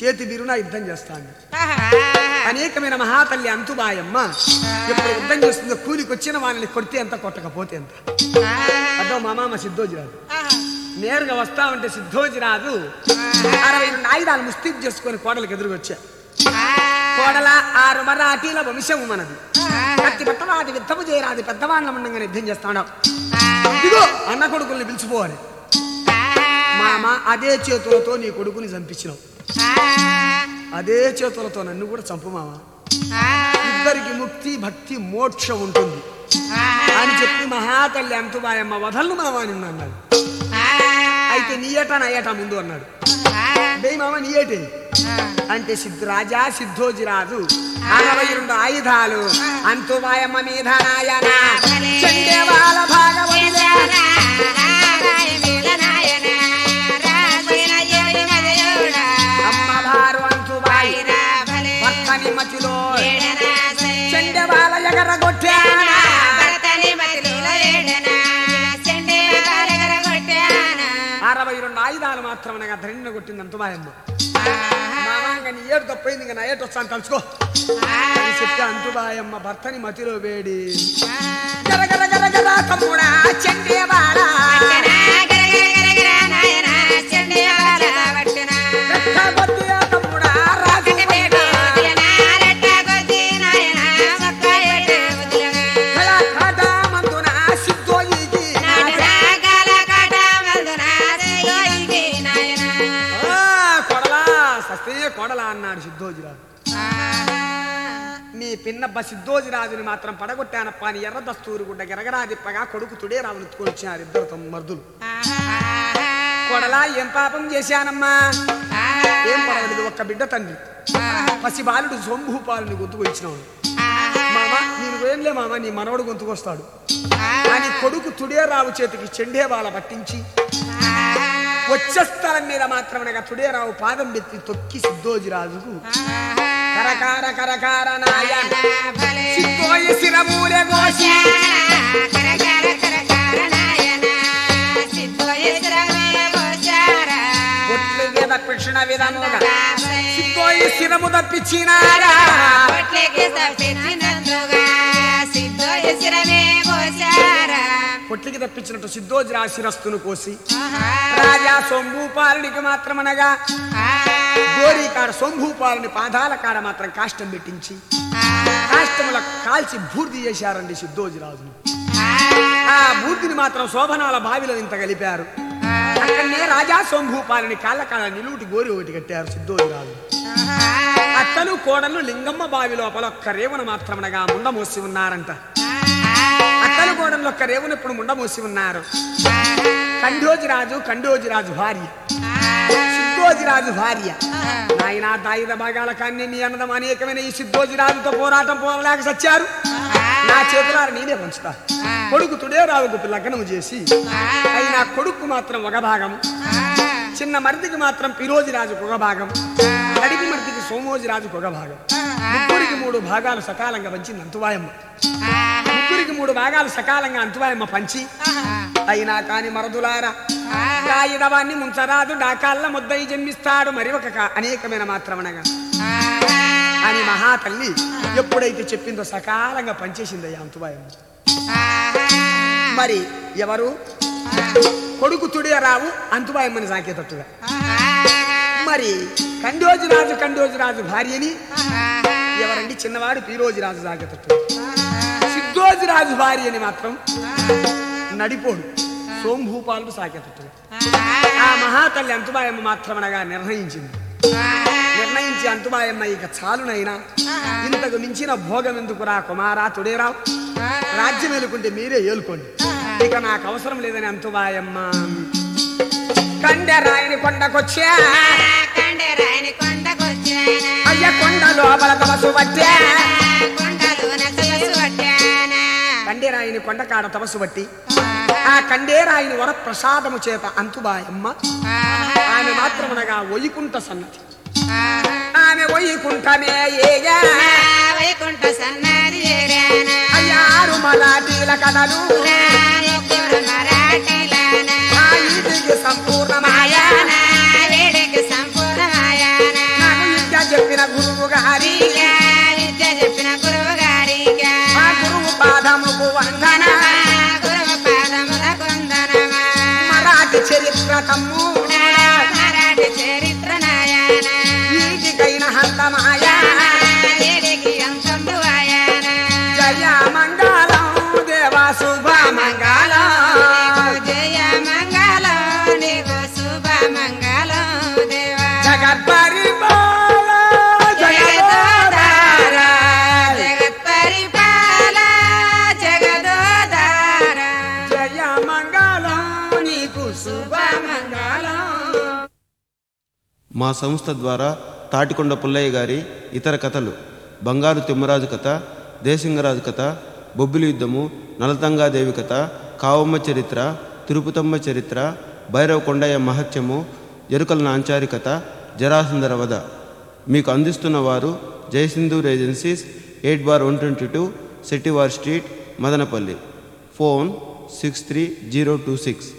చేతి బిరున యుద్ధం చేస్తాను అనేకమైన మహాతల్లి అంతుబాయమ్మ ఎప్పుడు యుద్ధం చేస్తుందో కూలికి వచ్చిన వాళ్ళని కొడితే ఎంత కొట్టకపోతే ఎంత అదో మా మామ సిద్ధోజిరాజు నేరుగా వస్తా ఉంటే సిద్ధోజిరాజు అరవై రెండు ఆయుధాలు ముస్తీబ్ చేసుకొని కోడలకు ఎదురుకొచ్చా కోడల ఆరు మరాఠీల వంశము మనది కత్తి పట్టరాది యుద్ధము చేయరాది పెద్దవాళ్ళ ముండంగా యుద్ధం చేస్తాడు ఇదిగో అన్న కొడుకుల్ని పిలిచిపోవాలి మామ అదే చేతులతో నీ కొడుకుని చంపించినావు అదే చేతులతో నన్ను కూడా చంపు మామ ఇద్దరికి ముక్తి భక్తి మోక్షం ఉంటుంది అని చెప్పి మహాతల్లి అంతుబాయమ్మ వదలను మామ నిన్ను అన్నాడు అయితే నీ ఏటా నా ఏటా ముందు అన్నాడు డే మామ నీ ఏటే అంటే సిద్ధ రాజా సిద్ధోజిరాజు అరవై రెండు ఆయుధాలు అంతుబాయమ్మ మీద నాయన చండేవాల భాగవతులే అమ్మవారు అంతుబాయి భర్తని మతిలో చండేవాల ఎగరగొట్టానా అరవై రెండు ఆయుధాలు మాత్రం నాకు ధరణిని కొట్టింది అంతుబాయమ్మ మామాంగ నీ ఏడు తప్పైంది ఇంకా నా ఏటు వస్తాను కలుసుకో అని చెప్తే అంతుబాయమ్మ భర్తని మతిలో వేడి గర గర గర గర తమ్ముడా చండేవాల రెక్కగొద్దియా తమ్ముడా రాజు కళా కాదా మందున సిద్ధోయికి ఆ, కొడలా సస్తే కొడలా అన్నాడు సిద్ధోజిరాజు నీ పిన్నబ్బ సిద్ధోజిరాజుని మాత్రం పడగొట్టానప్ప అని ఎర్ర దస్తూరు గుడ్డ గెరగరాదిప్పగా కొడుకు తుడే రావులు ఎత్తుకొని వచ్చినారు ఇద్దరు తమ మర్దులు కొడలా ఏం పాపం చేశానమ్మా ఏం పర్వాలేదు ఒక్క బిడ్డ తండ్రి పసి బాలుడు సొంభూపాలని గొంతుకొచ్చినాడు మామ నేను వేయంలే మామ నీ మనవడు గొంతుకొస్తాడు అని కొడుకు తుడేరావు చేతికి చెండేవాల పట్టించి వచ్చే స్థలం మీద మాత్రమనగా తుడేరావు పాదం పెట్టి తొక్కి సిద్ధోజిరాజుకు కరకార కరకార నాయన సిద్ధోయి శిరమూలే గోసి ఒట్లు మీద కృష్ణ విధముగా సిద్ధోయి శిరము తప్పించినారా కొట్లికి తప్పించినట్టు సిద్ధోజిరా శిరస్సును కోసి రాజా సొంభూపాలునికి మాత్రమనగా గోరి కాడ సొంభూపాలుని పాదాల కాడ మాత్రం కాష్టం పెట్టించి కాష్టముల కాల్చి బూర్ది చేశారండి సిద్ధోజిరాజును ఆ బూర్దిని మాత్రం శోభనాల బావిలో ఇంత కలిపారు అక్కడనే రాజా సొంభూపాలని కాళ్ళ కాళ్ళ నిలువుటి గోరి ఒకటి కట్టారు సిద్ధోజిరాజు అత్తలు కోడలు లింగమ్మ బావి లోపల ఒక్క రేవును మాత్రమనగా ముండ మోసి ఉన్నారంట అత్తలు కోడలు ఒక్క రేవును ఇప్పుడు ముండ మోసి ఉన్నారు కండోజిరాజు కండోజిరాజు భార్య సిద్ధోజిరాజు భార్య ఆయన దాయుధ భాగాల కాన్ని నీ అన్నదం అనేకమైన ఈ సిద్ధోజిరాజుతో పోరాటం పోవలేక సచ్చారు నా చేతులార నేనే పంచుతా కొడుకు తుడేరావుకు లగ్నం చేసి అయినా కొడుకు మాత్రం ఒక భాగం చిన్న మరిదికి మాత్రం పిరోజిరాజుకు ఒక భాగం నడిపి మరిదికి సోమోజిరాజుకు ఒక భాగం ముగ్గురికి మూడు భాగాలు సకాలంగా పంచింది అంతువాయమ్మ ముగ్గురికి మూడు భాగాలు సకాలంగా అంతువాయమ్మ పంచి అయినా కాని మరదులారా కాయిదవాన్ని ముంచరాదు డాకాళ్ళ ముద్దయి జన్మిస్తాడు మరి ఒక కా- అనేకమైన మాత్రమనగా అని మహాతల్లి ఎప్పుడైతే చెప్పిందో సకాలంగా పనిచేసింది అయ్యా అంతుబాయమ్మ మరి ఎవరు కొడుకు తుడియరావు అంతుబాయమ్మని సాకేటట్టుగా మరి కండోజిరాజు కండోజిరాజు భార్యని ఎవరండి చిన్నవాడు పీరోజిరాజు సాకేటట్టుగా సిద్ధోజిరాజు భార్యని మాత్రం నడిపోడు సోంభూపాలు సాకేటట్టుగా ఆ మహాతల్లి అంతుబాయమ్మ మాత్రమనగా నిర్ణయించింది నిర్ణయించి అంతుబాయమ్మ ఇక చాలునైనా ఇంతకు మించిన భోగం ఎందుకురా కుమారా తుడేరావు రాజ్యం ఏలుకుంటే మీరే ఏలుకోండి ఇక నాకు అవసరం లేదని అంతుబాయమ్మ కండెరాయని కొండకొచ్చా కండరాయని కొండకొచ్చానా అయ్య కొండ లోపల తమసు పట్టా కొండలోన సొగసు పట్టానా కండేరాయిని కొండకాడ తపస్సు బట్టి ఆ కండేరాయిని వర ప్రసాదము చేత అంతుబాయమ్మ ఆమె మాత్రమునగా వైకుంఠ సన్నతి ఆమె వైకుంఠమే ఏగా వైకుంఠ సన్నది చేరానా అయ్యారు మలాటీల కథలు ఎత్తుడు మరాఠీలానా ఆ ఇంటికి సంపూర్ణమాయా మాయానా వేడికి సంపూర్ణమాయానా నాకు గారికి విద్య చెప్పిన గురువు గారిగా ఆ గురువు పాదముకు వందన గురువు పాదముల కొందనమా మరాఠీ చరిత్ర తమ్ము మరాఠీ చరిత్ర నాయన ఈటికైన హస్తమాయా ఏడికి అంతందు ఆయన జయ మంగళం దేవా శుభ మంగళం జయ మంగళం నీకు శుభ మంగళం దేవా జగద్పరిపాల జగదోదార జగత్ పరిపాల జగదోదార జయ మంగళం నీకు శుభ మంగళం మా సంస్థ ద్వారా తాటికొండ పుల్లయ్య గారి ఇతర కథలు బంగారు తిమ్మరాజు కథ దేశింగరాజు కథ బొబ్బిలి యుద్ధము నలతంగాదేవి కథ కావమ్మ చరిత్ర తిరుపతమ్మ చరిత్ర భైరవ కొండయ్య మహత్యము ఎరుకల నాంచారి కథ జరాసుందర వధ మీకు అందిస్తున్న వారు Jayasindhur agencies eight bar one twenty two Settiwar street Madanapalle phone six three zero two six